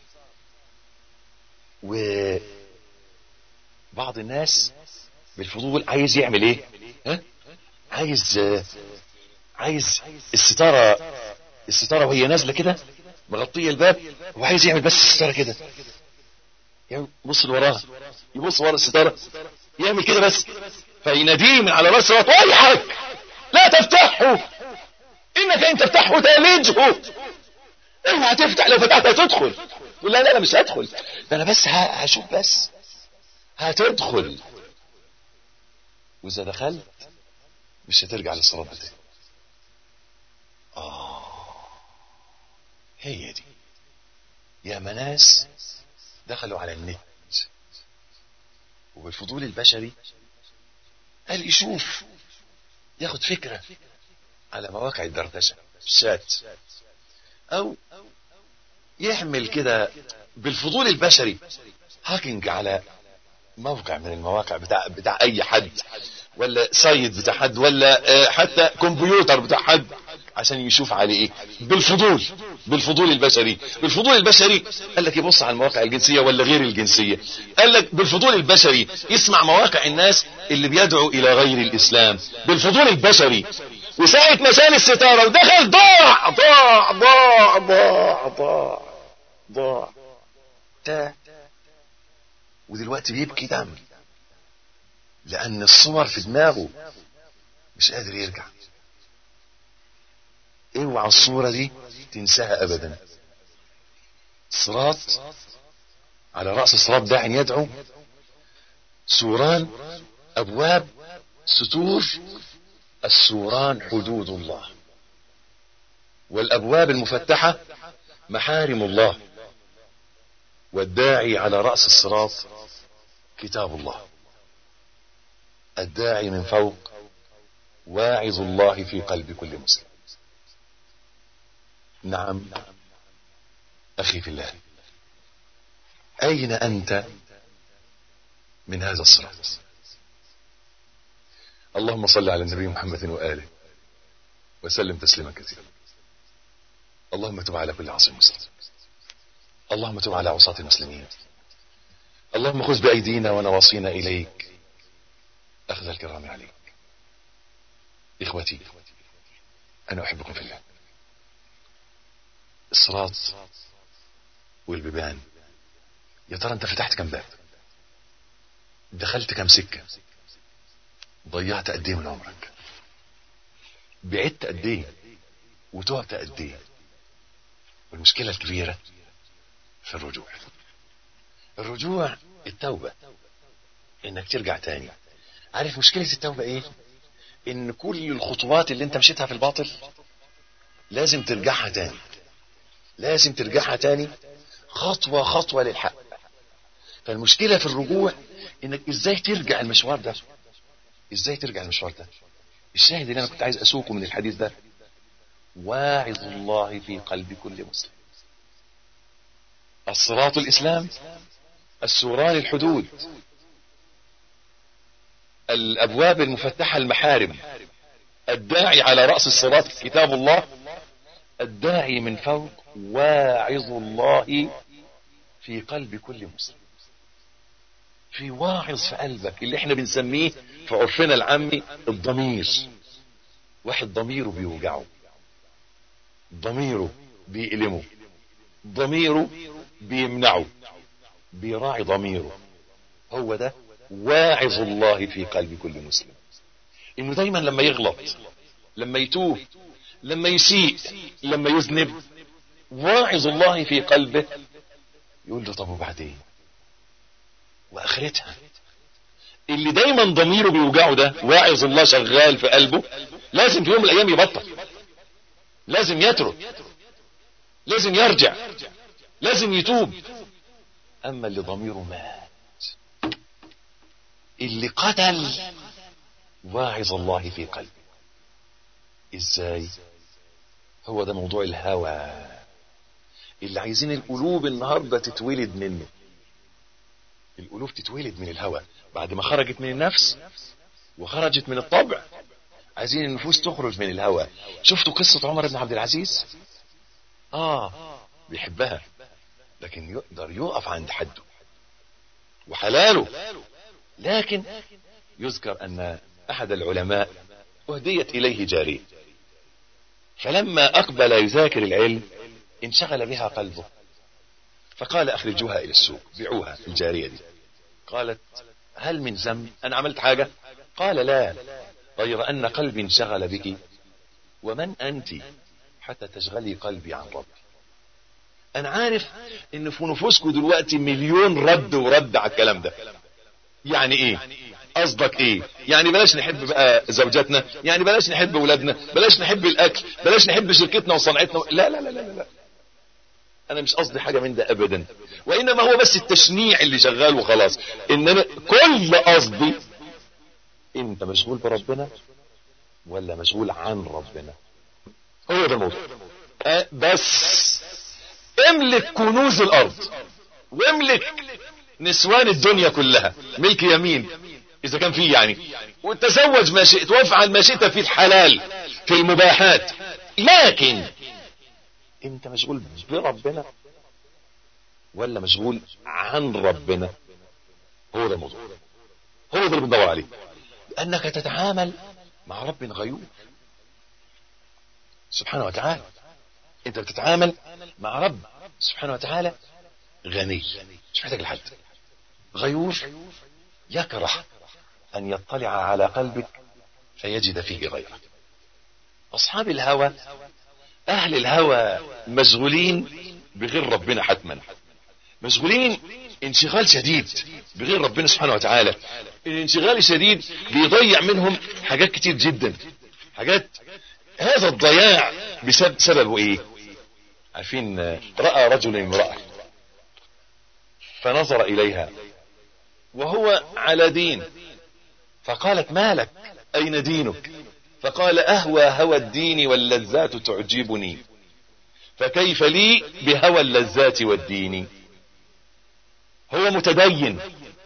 وبعض الناس بالفضول عايز يعمل ايه ها؟ عايز عايز الستارة الستارة وهي نازلة كده مغطية الباب وعايز يعمل بس الستارة كده يبص لوراها يبص ورا الستارة يعمل كده بس فيناديه من على راس الصراط ويحك لا تفتحه انك ان تفتحه تلجه اوعى تفتح لو فتحت هتدخل تقول لا لا انا مش هدخل ده انا بس هشوف بس هتدخل واذا دخلت مش هترجع للصلاة تاني اه هي دي يا مناس دخلوا على النت وبالفضول البشري قال يشوف ياخد فكرة على مواقع الدردشة الشات او يعمل كده بالفضول البشري هاكينج على موقع من المواقع بتاع بتاع اي حد ولا سايت بتاع حد ولا حتى كمبيوتر بتاع حد عشان يشوف عليه ايه بالفضول بالفضول البشري بالفضول البشري قال لك يبص على المواقع الجنسية ولا غير الجنسية قال لك بالفضول البشري يسمع مواقع الناس اللي بيدعو الى غير الاسلام بالفضول البشري وساعة ما شال الستارة ودخل ضاع ضاع ضاع ضاع ضاع ضاع تاه ودلوقتي بيبكي دم لان الصور في دماغه مش قادر يرجع اوعى الصورة دي تنساها ابدا صراط على رأس الصراط داع يدعو سوران ابواب ستور السوران حدود الله والابواب المفتحة محارم الله والداعي على رأس الصراط كتاب الله الداعي من فوق واعظ الله في قلب كل مسلم نعم اخي في الله اين انت من هذا الصراط اللهم صل على النبي محمد وآله وسلم تسليما كثيرا اللهم تب على كل عاصي مسلم اللهم تب على عصاة المسلمين اللهم خذ بأيدينا ونواصينا إليك أخذ الكرام عليك إخوتي أنا أحبكم في الله الصراط والبيبان يا ترى أنت فتحت كم باب دخلت كم سكة ضيعت قد ايه من عمرك بعدت قد ايه وتهت قد ايه والمشكلة الكبيرة في الرجوع الرجوع التوبة انك ترجع تاني عارف مشكلة التوبة ايه ان كل الخطوات اللي انت مشيتها في الباطل لازم ترجعها تاني لازم ترجعها تاني خطوة خطوة للحق فالمشكلة في الرجوع انك ازاي ترجع المشوار ده ازاي ترجع المشوار ده الشاهد اللي انا كنت عايز اسوقه من الحديث ده واعظ الله في قلب كل مسلم الصراط الاسلام السوران الحدود الابواب المفتحة المحارم الداعي على رأس الصراط كتاب الله الداعي من فوق واعظ الله في قلب كل مسلم في واعظ في قلبك اللي احنا بنسميه في عرفنا العامي الضمير واحد ضميره بيوجعه ضميره بيألمه ضميره بيمنعه بيراعي ضميره هو ده واعظ الله في قلب كل مسلم انه دايما لما يغلط لما يتوه لما يسيء لما يذنب واعظ الله في قلبه يقول له طب وبعدين واخرتها اللي دايما ضميره بيوجعه ده واعظ الله شغال في قلبه لازم في يوم من الايام يبطل لازم يترك لازم يرجع لازم يتوب اما اللي ضميره مات اللي قتل واعظ الله في قلبه ازاي هو ده موضوع الهوى اللي عايزين القلوب النهاردة تتولد منه القلوب تتولد من الهوى بعد ما خرجت من النفس وخرجت من الطبع عايزين النفوس تخرج من الهوى شفتوا قصة عمر بن عبد العزيز اه بيحبها لكن يقدر يقف عند حده وحلاله لكن يذكر ان احد العلماء اهديت اليه جارية فلما اقبل يذاكر العلم انشغل بها قلبه فقال اخرجوها الى السوق بيعوها الجارية دي قالت هل من ذنب انا عملت حاجة قال لا غير ان قلبي انشغل بك ومن انت حتى تشغلي قلبي عن ربي انا عارف ان في نفوسكم دلوقتي مليون رد ورد على الكلام ده يعني ايه قصدك ايه يعني بلاش نحب بقى زوجاتنا يعني بلاش نحب اولادنا بلاش نحب الاكل بلاش نحب شركتنا وصنعتنا لا لا لا لا لا انا مش قصدي حاجة من ده ابدا وانما هو بس التشنيع اللي شغال وخلاص انما كل قصدي انت مشغول بربنا ولا مشغول عن ربنا هو ده الموضوع أه بس املك كنوز الارض واملك نسوان الدنيا كلها ملك يمين اذا كان فيه يعني وتزوج ما شئت وافعل ما شئت في الحلال في المباحات لكن انت مشغول بربنا ولا مشغول عن ربنا هو ده الموضوع هو ده اللي بندور عليه انك تتعامل مع رب غيور سبحانه وتعالى انت بتتعامل مع رب سبحانه وتعالى غني مش محتاج لحد غيور يكره ان يطلع على قلبك فيجد فيه غيره اصحاب الهوى اهل الهوى مشغولين بغير ربنا حتما مشغولين انشغال شديد بغير ربنا سبحانه وتعالى الانشغال الشديد بيضيع منهم حاجات كتير جدا حاجات هذا الضياع بسبب سببه ايه عارفين رأى رجل امرأة فنظر اليها وهو على دين فقالت مالك اين دينك فقال اهوى هوى الدين واللذات تعجبني فكيف لي بهوى اللذات والدين هو متدين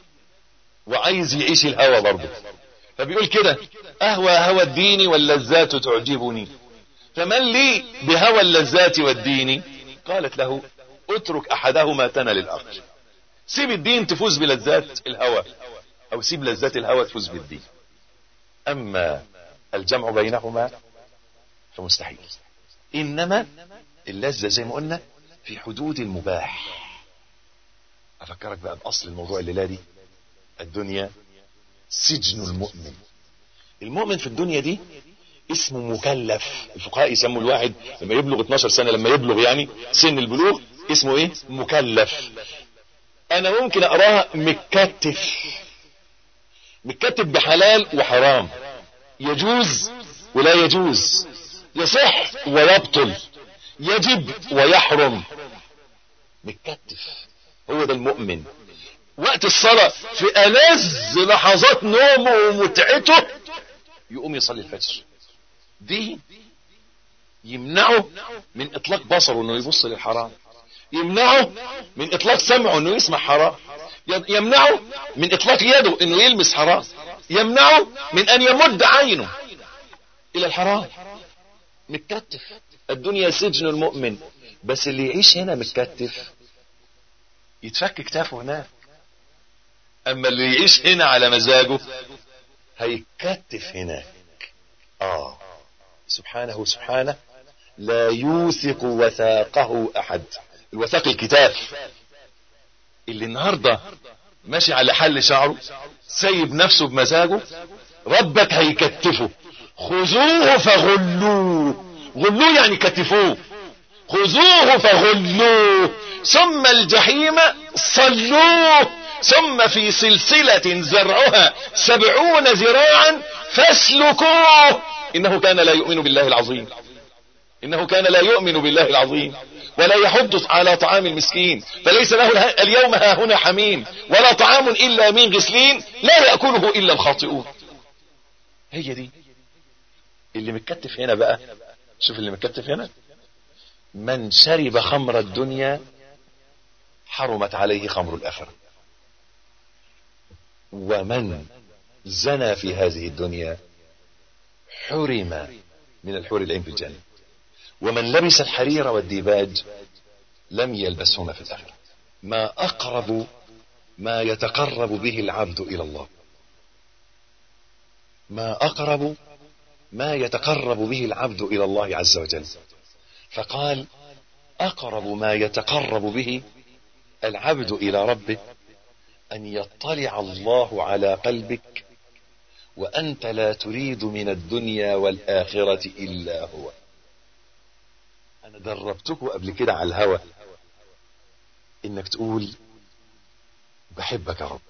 وعايز يعيش الهوى برضه فبيقول كده اهوى هوى الدين واللذات تعجبني فمن لي بهوى اللذات والدين قالت له اترك احدهما تنل الاخر سيب الدين تفوز بلذات الهوى او سيب لذات الهوى تفوز بالدين اما الجمع بينهما فمستحيل انما اللذة زي ما قلنا في حدود المباح افكرك بقى باصل الموضوع الليلة دي الدنيا سجن المؤمن المؤمن في الدنيا دي اسمه مكلف الفقهاء يسموا الواحد لما يبلغ 12 سنة لما يبلغ يعني سن البلوغ اسمه ايه مكلف انا ممكن اقراها متكتف متكتف بحلال وحرام يجوز ولا يجوز يصح ويبطل يجب ويحرم متكتف هو ده المؤمن وقت الصلاة في ألذ لحظات نومه ومتعته يقوم يصلي الفجر دي يمنعه من اطلاق بصره انه يبص للحرام يمنعه من اطلاق سمعه انه يسمع حرام يمنعه من اطلاق يده انه يلمس حرام يمنعه من ان يمد عينه الى الحرام متكتف الدنيا سجن المؤمن بس اللي يعيش هنا متكتف يتفك كتافه هناك اما اللي يعيش هنا على مزاجه هيتكتف هناك اه سبحانه سبحانه لا يوثق وثاقه احد الوثاق الكتاف اللي النهاردة ماشي على حل شعره سايب نفسه بمزاجه ربك هيكتفه خذوه فغلوه غلوه يعني كتفوه خذوه فغلوه ثم الجحيم صلوه ثم في سلسلة زرعها سبعون ذراعا فاسلكوه إنه كان لا يؤمن بالله العظيم إنه كان لا يؤمن بالله العظيم ولا يحض على طعام المسكين فليس له اليوم ها هنا حميم ولا طعام إلا من غسلين لا يأكله إلا الخاطئون هي دي اللي متكتف هنا بقى شوف اللي متكتف هنا من شرب خمر الدنيا حرمت عليه خمر الآخرة ومن زنى في هذه الدنيا حرم من الحور العين في الجنة ومن لبس الحرير والديباج لم يلبسهما في الآخرة ما أقرب ما يتقرب به العبد إلى الله ما أقرب ما يتقرب به العبد إلى الله عز وجل فقال أقرب ما يتقرب به العبد إلى ربه أن يطلع الله على قلبك وأنت لا تريد من الدنيا والآخرة إلا هو أنا دربتكم قبل كده على الهوى إنك تقول بحبك يا رب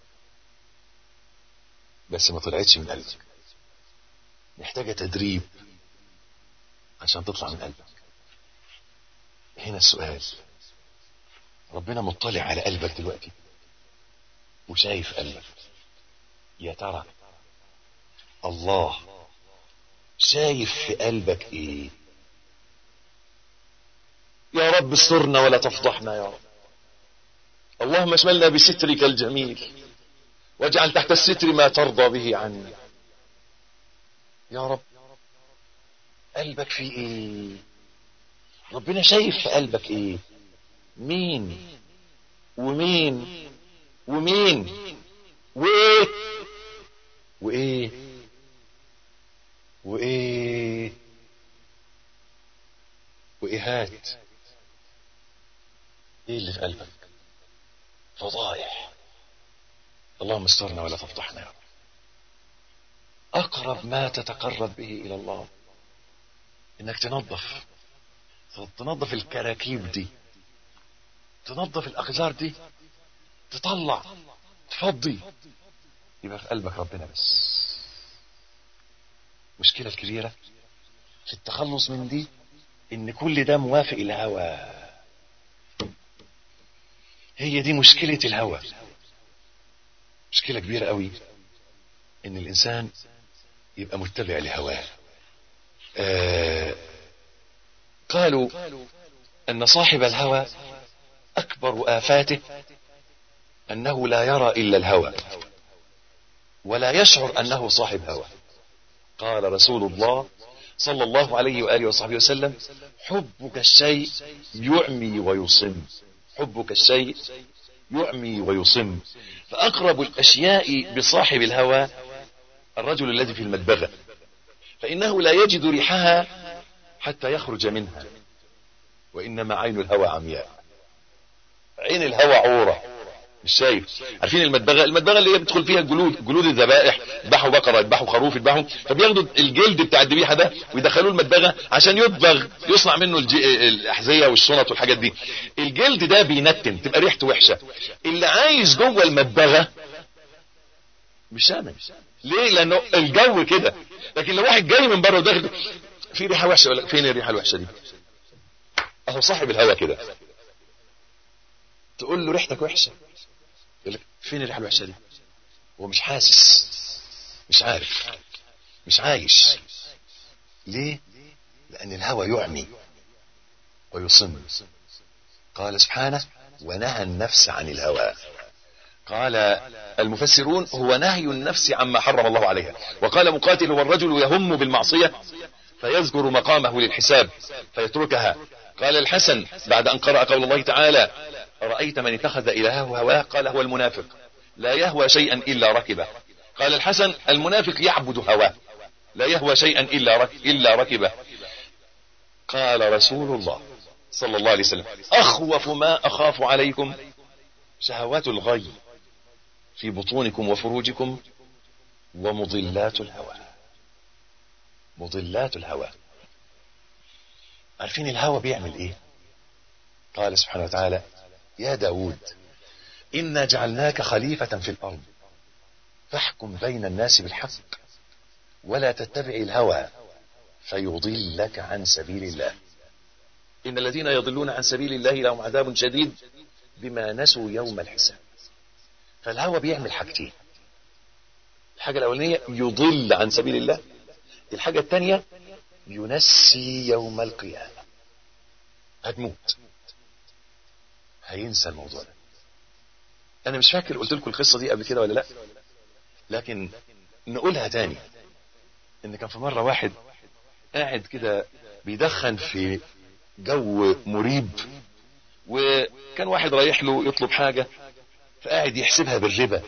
بس ما طلعتش من قلبك محتاجة تدريب عشان تطلع من قلبك هنا السؤال ربنا مطلع على قلبك دلوقتي وشايف قلبك يا ترى الله شايف في قلبك ايه يا رب استرنا ولا تفضحنا يا رب اللهم اشملنا بسترك الجميل واجعل تحت الستر ما ترضى به عنا يا رب قلبك فيه ايه ربنا شايف في قلبك ايه مين ومين ومين وايه وايه وايه وايهات ايه اللي في قلبك فضايح اللهم استرنا ولا تفضحنا يا رب اقرب ما تتقرب به الى الله انك تنظف تنظف الكراكيب دي تنظف الاقذار دي تطلع تفضي يبقى في قلبك ربنا بس المشكلة الكبيرة في التخلص من دي ان كل ده موافق الهوى هي دي مشكلة الهوى مشكلة كبيرة قوي ان الانسان يبقى متبع لهواه آه قالوا ان صاحب الهوى اكبر افاته انه لا يرى الا الهوى ولا يشعر انه صاحب هوى قال رسول الله صلى الله عليه وآله وصحبه وسلم حبك الشيء يعمي ويصم حبك الشيء يعمي ويصم فأقرب الأشياء بصاحب الهوى الرجل الذي في المدبغة فإنه لا يجد ريحها حتى يخرج منها وإنما عين الهوى عمياء عين الهوى عورة مش شايف عارفين المدبغه المدبغه اللي هي بيدخل فيها الجلود جلود الذبائح يذبحوا بقره يذبحوا خروف يذبحوا فبياخدوا الجلد بتاع الذبيحه ده ويدخلوه المدبغه عشان يدبغ يصنع منه الجي... الاحذيه والشنط والحاجات دي الجلد ده بينتن تبقى ريحته وحشه اللي عايش جوه المدبغه مش سامع ليه لانه الجو كده لكن لو واحد جاي من بره وداخل في ريحه وحشه ولا فين الريحه الوحشه دي اهو صاحب الهوا كده تقول له ريحتك وحشه يقول لك فين الريحه الوحشه دي هو مش حاسس مش عارف مش عايش ليه لان الهوى يعمي ويصم قال سبحانه ونهى النفس عن الهوى قال المفسرون هو نهي النفس عما حرم الله عليها وقال مقاتل هو الرجل يهم بالمعصية فيذكر مقامه للحساب فيتركها قال الحسن بعد أن قرأ قول الله تعالى رأيت من اتخذ إلهه هواه قال هو المنافق لا يهوى شيئا إلا ركبه قال الحسن المنافق يعبد هواه لا يهوى شيئا إلا, رك إلا ركبه قال رسول الله صلى الله عليه وسلم أخوف ما أخاف عليكم شهوات الغي في بطونكم وفروجكم ومضلات الهوى مضلات الهوى عارفين الهوى بيعمل ايه قال سبحانه وتعالى يا داود إنا جعلناك خليفة في الأرض فاحكم بين الناس بالحق ولا تتبع الهوى فيضلك عن سبيل الله إن الذين يضلون عن سبيل الله لهم عذاب شديد بما نسوا يوم الحساب فالهوى بيعمل حاجتين الحاجة الأولانية يضل عن سبيل الله الحاجة الثانية ينسي يوم القيامة هتموت هينسى الموضوع ده انا مش فاكر قلت لكم القصة دي قبل كده ولا لا لكن نقولها تاني ان كان في مرة واحد قاعد كده بيدخن في جو مريب وكان واحد رايح له يطلب حاجة فقاعد يحسبها بالربا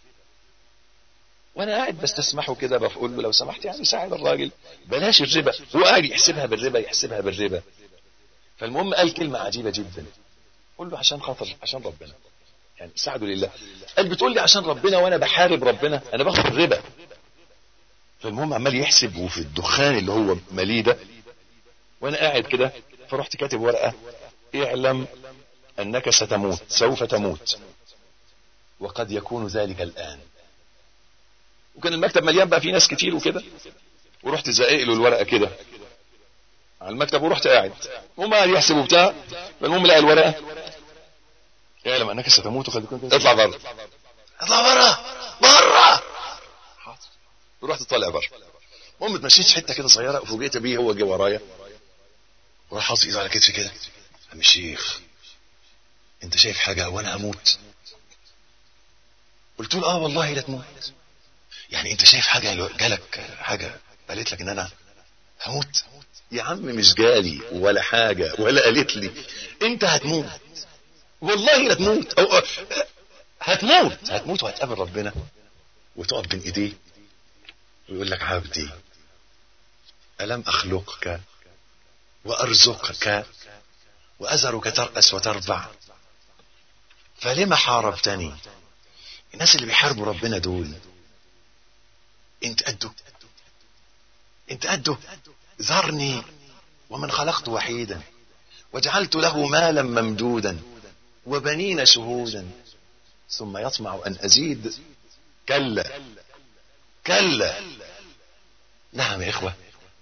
وانا قاعد بستسمحه كده بقول له لو سمحت يعني ساعد الراجل بلاش الربا هو قاعد يحسبها بالربا يحسبها بالربا فالمهم قال كلمة عجيبة جدا قول له عشان خاطر عشان ربنا يعني ساعده لله قال بتقول لي عشان ربنا وانا بحارب ربنا انا باخد الربا فالمهم عمال يحسب وفي الدخان اللي هو مليه ده وانا قاعد كده فرحت كاتب ورقة اعلم انك ستموت سوف تموت وقد يكون ذلك الان وكان المكتب مليان بقى فيه ناس كتير وكده ورحت زقق له الورقة كده على المكتب ورحت قاعد هم قاعد يحسب وبتاع فالمهم لقى الورقة اعلم انك ستموت وقد يكون اطلع بره اطلع بره بره حاضر ورحت طالع بره المهم اتمشيت في حته كده صغيره وفوجئت بيه هو جه ورايا وراح حاطط ايده على كتفي كده عم الشيخ انت شايف حاجه وانا هموت قلت له اه والله لا تموت يعني انت شايف حاجه لو جالك حاجه قالت لك ان انا هموت يا عم مش جالي ولا حاجه ولا قالت لي انت هتموت والله لا تموت أو هتموت هتموت وهتقابل ربنا وتقف بين ايديه ويقول لك عبدي ألم أخلقك وأرزقك وأزرك ترأس وتربع فلما حاربتني الناس اللي بيحاربوا ربنا دول انت قده انت قده ذرني ومن خلقت وحيدا وجعلت له مالا ممدودا وبنين شهودا ثم يطمع أن أزيد كلا كلا نعم يا إخوة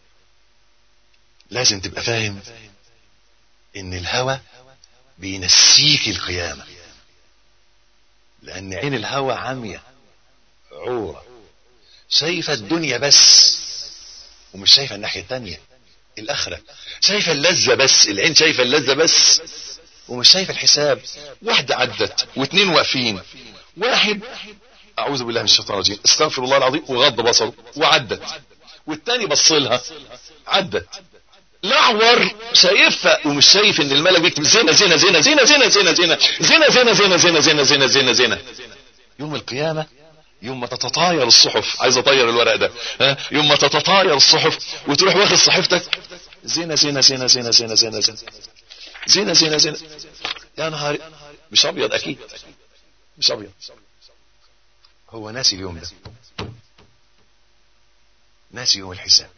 لازم تبقى فاهم إن الهوى بينسيك القيامة لأن عين الهوى عمية عورة شايفة الدنيا بس ومش شايفة الناحية التانية الآخرة شايفة اللذة بس العين شايفة اللذة بس ومش شايف الحساب واحدة عدت واثنين واقفين واحد اعوذ بالله من الشيطان الرجيم استغفر الله العظيم وغض بصره وعدت والتاني بص لها عدت الاعور شايفها ومش شايف ان الملك بيكتب زنا زنا زنا زنا زنا زنا زنا زنا زنا زنا زنا زنا زنا زنا زنا يوم القيامة يوم ما تتطاير الصحف عايز اطير الورق ده ها يوم ما تتطاير الصحف وتروح واخد صحيفتك زنا زنا زنا زنا زنا زنا زنا زنا زنا زنا يا نهار مش ابيض اكيد مش ابيض هو ناسي اليوم ده ناسي يوم الحساب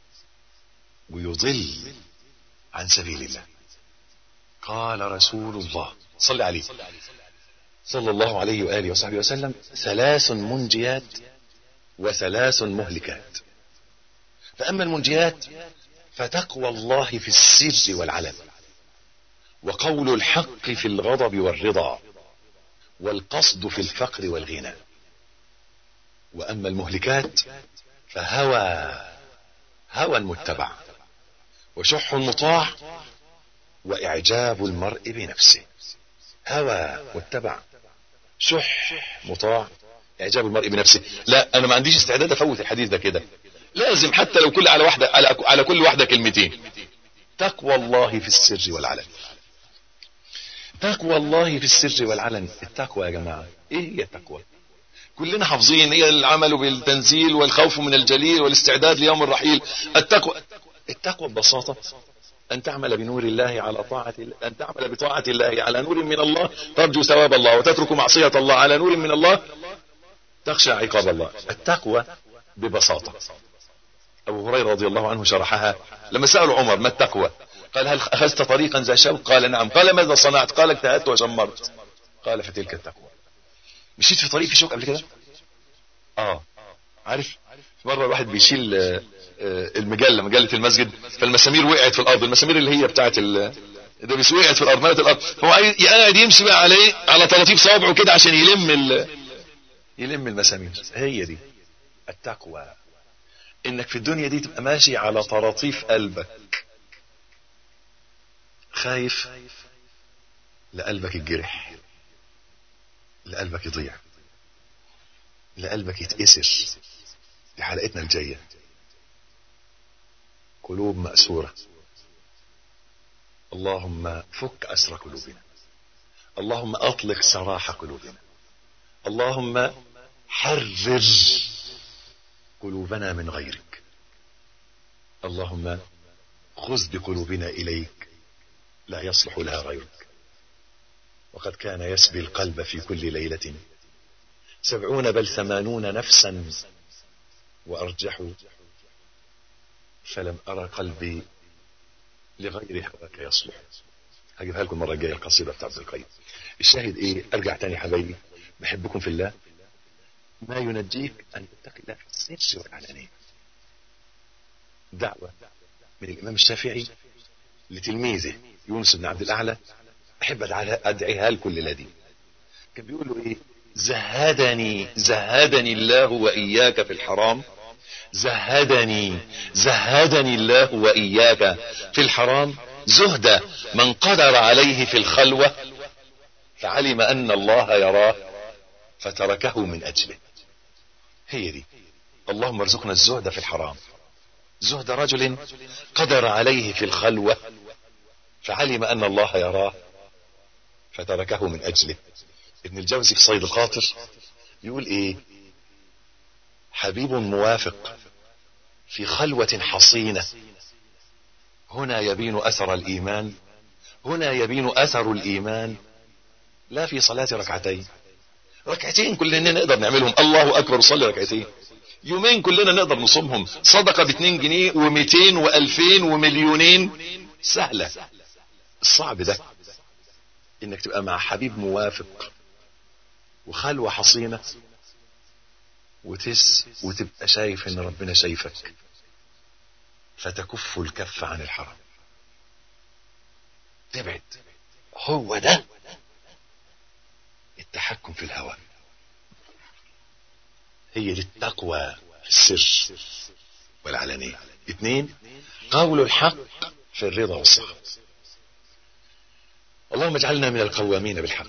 ويضل عن سبيل الله قال رسول الله صلى عليه صلى الله عليه وآله وصحبه وسلم ثلاث منجيات وثلاث مهلكات فأما المنجيات فتقوى الله في السر والعلن وقول الحق في الغضب والرضا والقصد في الفقر والغنى وأما المهلكات فهوى هوى متبع وشح مطاع وإعجاب المرء بنفسه هوى متبع شح مطاع إعجاب المرء بنفسه لا أنا ما عنديش استعداد أفوت الحديث ده كده لازم حتى لو كل على واحدة على, على كل واحدة كلمتين تقوى الله في السر والعلن تقوى الله في السر والعلن التقوى يا جماعة ايه هي التقوى كلنا حافظين هي العمل بالتنزيل والخوف من الجليل والاستعداد ليوم الرحيل التقوى التقوى ببساطة أن تعمل بنور الله على طاعة أن تعمل بطاعة الله على نور من الله ترجو ثواب الله وتترك معصية الله على نور من الله تخشى عقاب الله التقوى ببساطة أبو هريرة رضي الله عنه شرحها لما سألوا عمر ما التقوى قال هل اخذت طريقا ذا شوك قال نعم قال ماذا صنعت قال اجتهدت وشمرت قال فتلك التقوى مشيت في طريق في شوك قبل كده اه عارف مرة الواحد بيشيل آه، آه، المجلة مجلة المسجد فالمسامير وقعت في الارض المسامير اللي هي بتاعت ال ده بس وقعت في الارض مالت الارض هو عايز قاعد يمشي بقى عليه على طراطيف صوابعه كده عشان يلم ال يلم المسامير هي دي التقوى انك في الدنيا دي تبقى ماشي على طراطيف قلبك خايف لقلبك يتجرح لقلبك يضيع لقلبك يتأسر دي حلقتنا الجاية قلوب مأسورة اللهم فك أسر قلوبنا اللهم أطلق سراح قلوبنا اللهم حرر قلوبنا من غيرك اللهم خذ بقلوبنا إليك لا يصلح لها غيرك وقد كان يسبي القلب في كل ليلة سبعون بل ثمانون نفسا وأرجحوا فلم أرى قلبي لغير هواك يصلح هجيبها لكم المرة الجاية القصيدة بتاعت القيم الشاهد ايه ارجع تاني حبايبي بحبكم في الله ما ينجيك ان تتقي الله في السر والعلانية دعوة من الامام الشافعي لتلميذه يونس بن عبد الاعلى احب ادعيها لكل لدي كان بيقول له ايه زهدني زهدني الله واياك في الحرام زهدني زهدني الله واياك في الحرام زهد من قدر عليه في الخلوة فعلم ان الله يراه فتركه من اجله هي دي اللهم ارزقنا الزهد في الحرام زهد رجل قدر عليه في الخلوة فعلم ان الله يراه فتركه من اجله ابن الجوزي في صيد الخاطر يقول ايه حبيب موافق في خلوة حصينة هنا يبين اثر الايمان هنا يبين اثر الايمان لا في صلاة ركعتين ركعتين كلنا نقدر نعملهم الله اكبر وصلي ركعتين يومين كلنا نقدر نصومهم صدقة باتنين جنيه ومئتين والفين ومليونين سهلة الصعب ده انك تبقى مع حبيب موافق وخلوة حصينة وتس وتبقى شايف ان ربنا شايفك فتكف الكف عن الحرام تبعد هو ده التحكم في الهوى هي دي التقوى في السر والعلانية اثنين قول الحق في الرضا والسخط اللهم اجعلنا من القوامين بالحق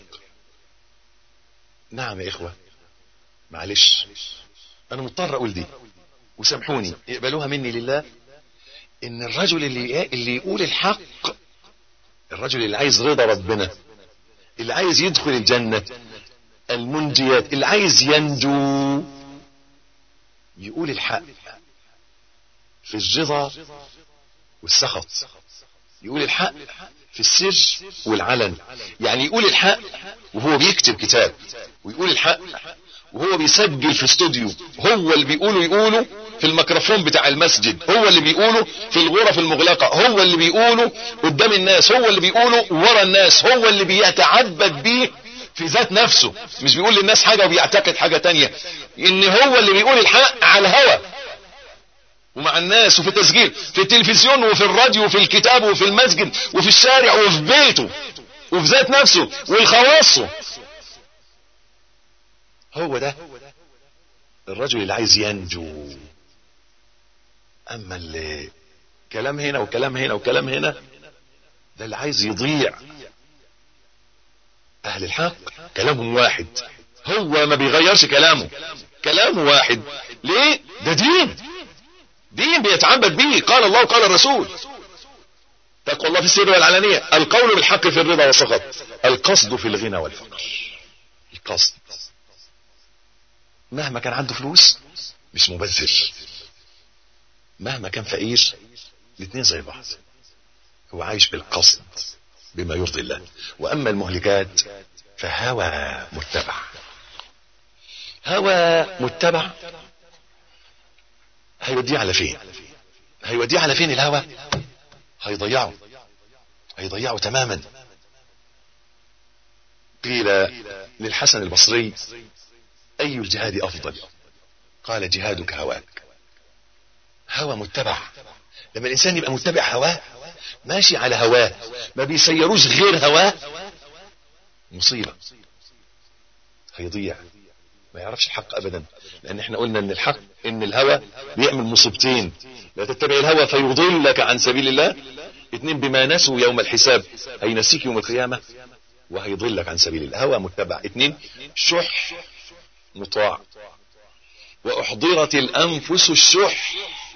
نعم يا اخوة معلش انا مضطر اقول دي وسامحوني اقبلوها مني لله ان الرجل اللي اللي يقول الحق الرجل اللي عايز رضا ربنا اللي عايز يدخل الجنة المنجيات اللي عايز ينجو يقول الحق في الرضا والسخط يقول الحق في السر والعلن يعني يقول الحق وهو بيكتب كتاب ويقول الحق وهو بيسجل في استوديو هو اللي بيقوله يقوله في الميكروفون بتاع المسجد هو اللي بيقوله في الغرف المغلقة هو اللي بيقوله قدام الناس هو اللي بيقوله ورا الناس هو اللي بيتعبد بيه في ذات نفسه مش بيقول للناس حاجة وبيعتقد حاجة تانية ان هو اللي بيقول الحق على الهوى ومع الناس وفي التسجيل في التلفزيون وفي الراديو وفي الكتاب وفي المسجد وفي الشارع وفي بيته وفي ذات نفسه والخواصه هو ده الرجل اللي عايز ينجو اما اللي كلام هنا وكلام هنا وكلام هنا ده اللي عايز يضيع اهل الحق كلامهم واحد هو ما بيغيرش كلامه كلامه واحد ليه ده دين دين بيتعبد به قال الله قال الرسول تقوى الله في السر والعلانية القول بالحق في الرضا والسخط القصد في الغنى والفقر القصد مهما كان عنده فلوس مش مبذر مهما كان فقير الاثنين زي بعض هو عايش بالقصد بما يرضي الله واما المهلكات فهوى متبع هوى متبع هيوديه على فين هيوديه على فين الهوى هيضيعه هيضيعه تماما قيل للحسن البصري اي الجهاد افضل قال جهادك هواك هوى متبع لما الانسان يبقى متبع هواه ماشي على هواه ما بيسيروش غير هواه مصيبة هيضيع ما يعرفش الحق ابدا لان احنا قلنا ان الحق ان الهوى بيعمل مصيبتين لا تتبع الهوى فيضلك عن سبيل الله اتنين بما نسوا يوم الحساب هينسيك يوم القيامة وهيضلك عن سبيل الله هوى متبع اتنين شح مطاع واحضرت الانفس الشح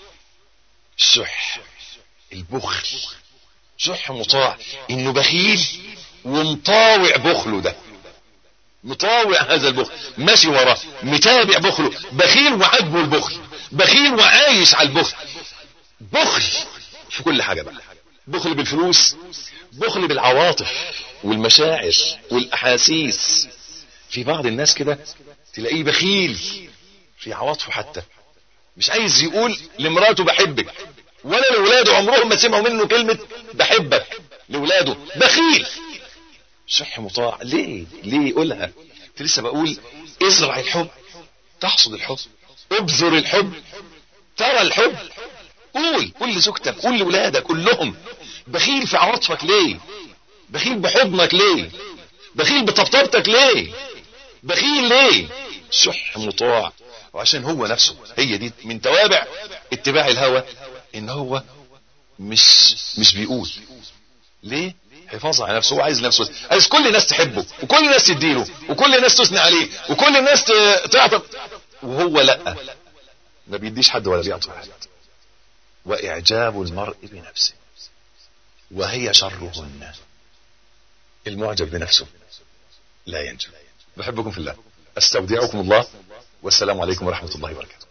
الشح البخل شح مطاع انه بخيل ومطاوع بخله ده مطاوع هذا البخل ماشي وراه متابع بخله بخيل وعجبه البخل بخيل وعايش على البخل بخل في كل حاجة بقى بخل بالفلوس بخل بالعواطف والمشاعر والاحاسيس في بعض الناس كده تلاقيه بخيل في عواطفه حتى مش عايز يقول لمراته بحبك ولا لولاده عمرهم ما سمعوا منه كلمة بحبك لولاده بخيل شح مطاع ليه ليه قولها كنت لسه بقول ازرع الحب تحصد الحب ابذر الحب ترى الحب قول قول لزوجتك قول لولادك قول لهم بخيل في عواطفك ليه بخيل بحضنك ليه بخيل بطبطبتك ليه بخيل ليه شح مطاع وعشان هو نفسه هي دي من توابع اتباع الهوى ان هو مش مش بيقول ليه حفاظ على نفسه هو عايز نفسه عايز كل الناس تحبه وكل الناس تديله وكل الناس تثني عليه وكل الناس تعطف وهو لا ما بيديش حد ولا بيعطي حد واعجاب المرء بنفسه وهي شرهن المعجب بنفسه لا ينجو بحبكم في الله استودعكم الله والسلام عليكم ورحمة الله وبركاته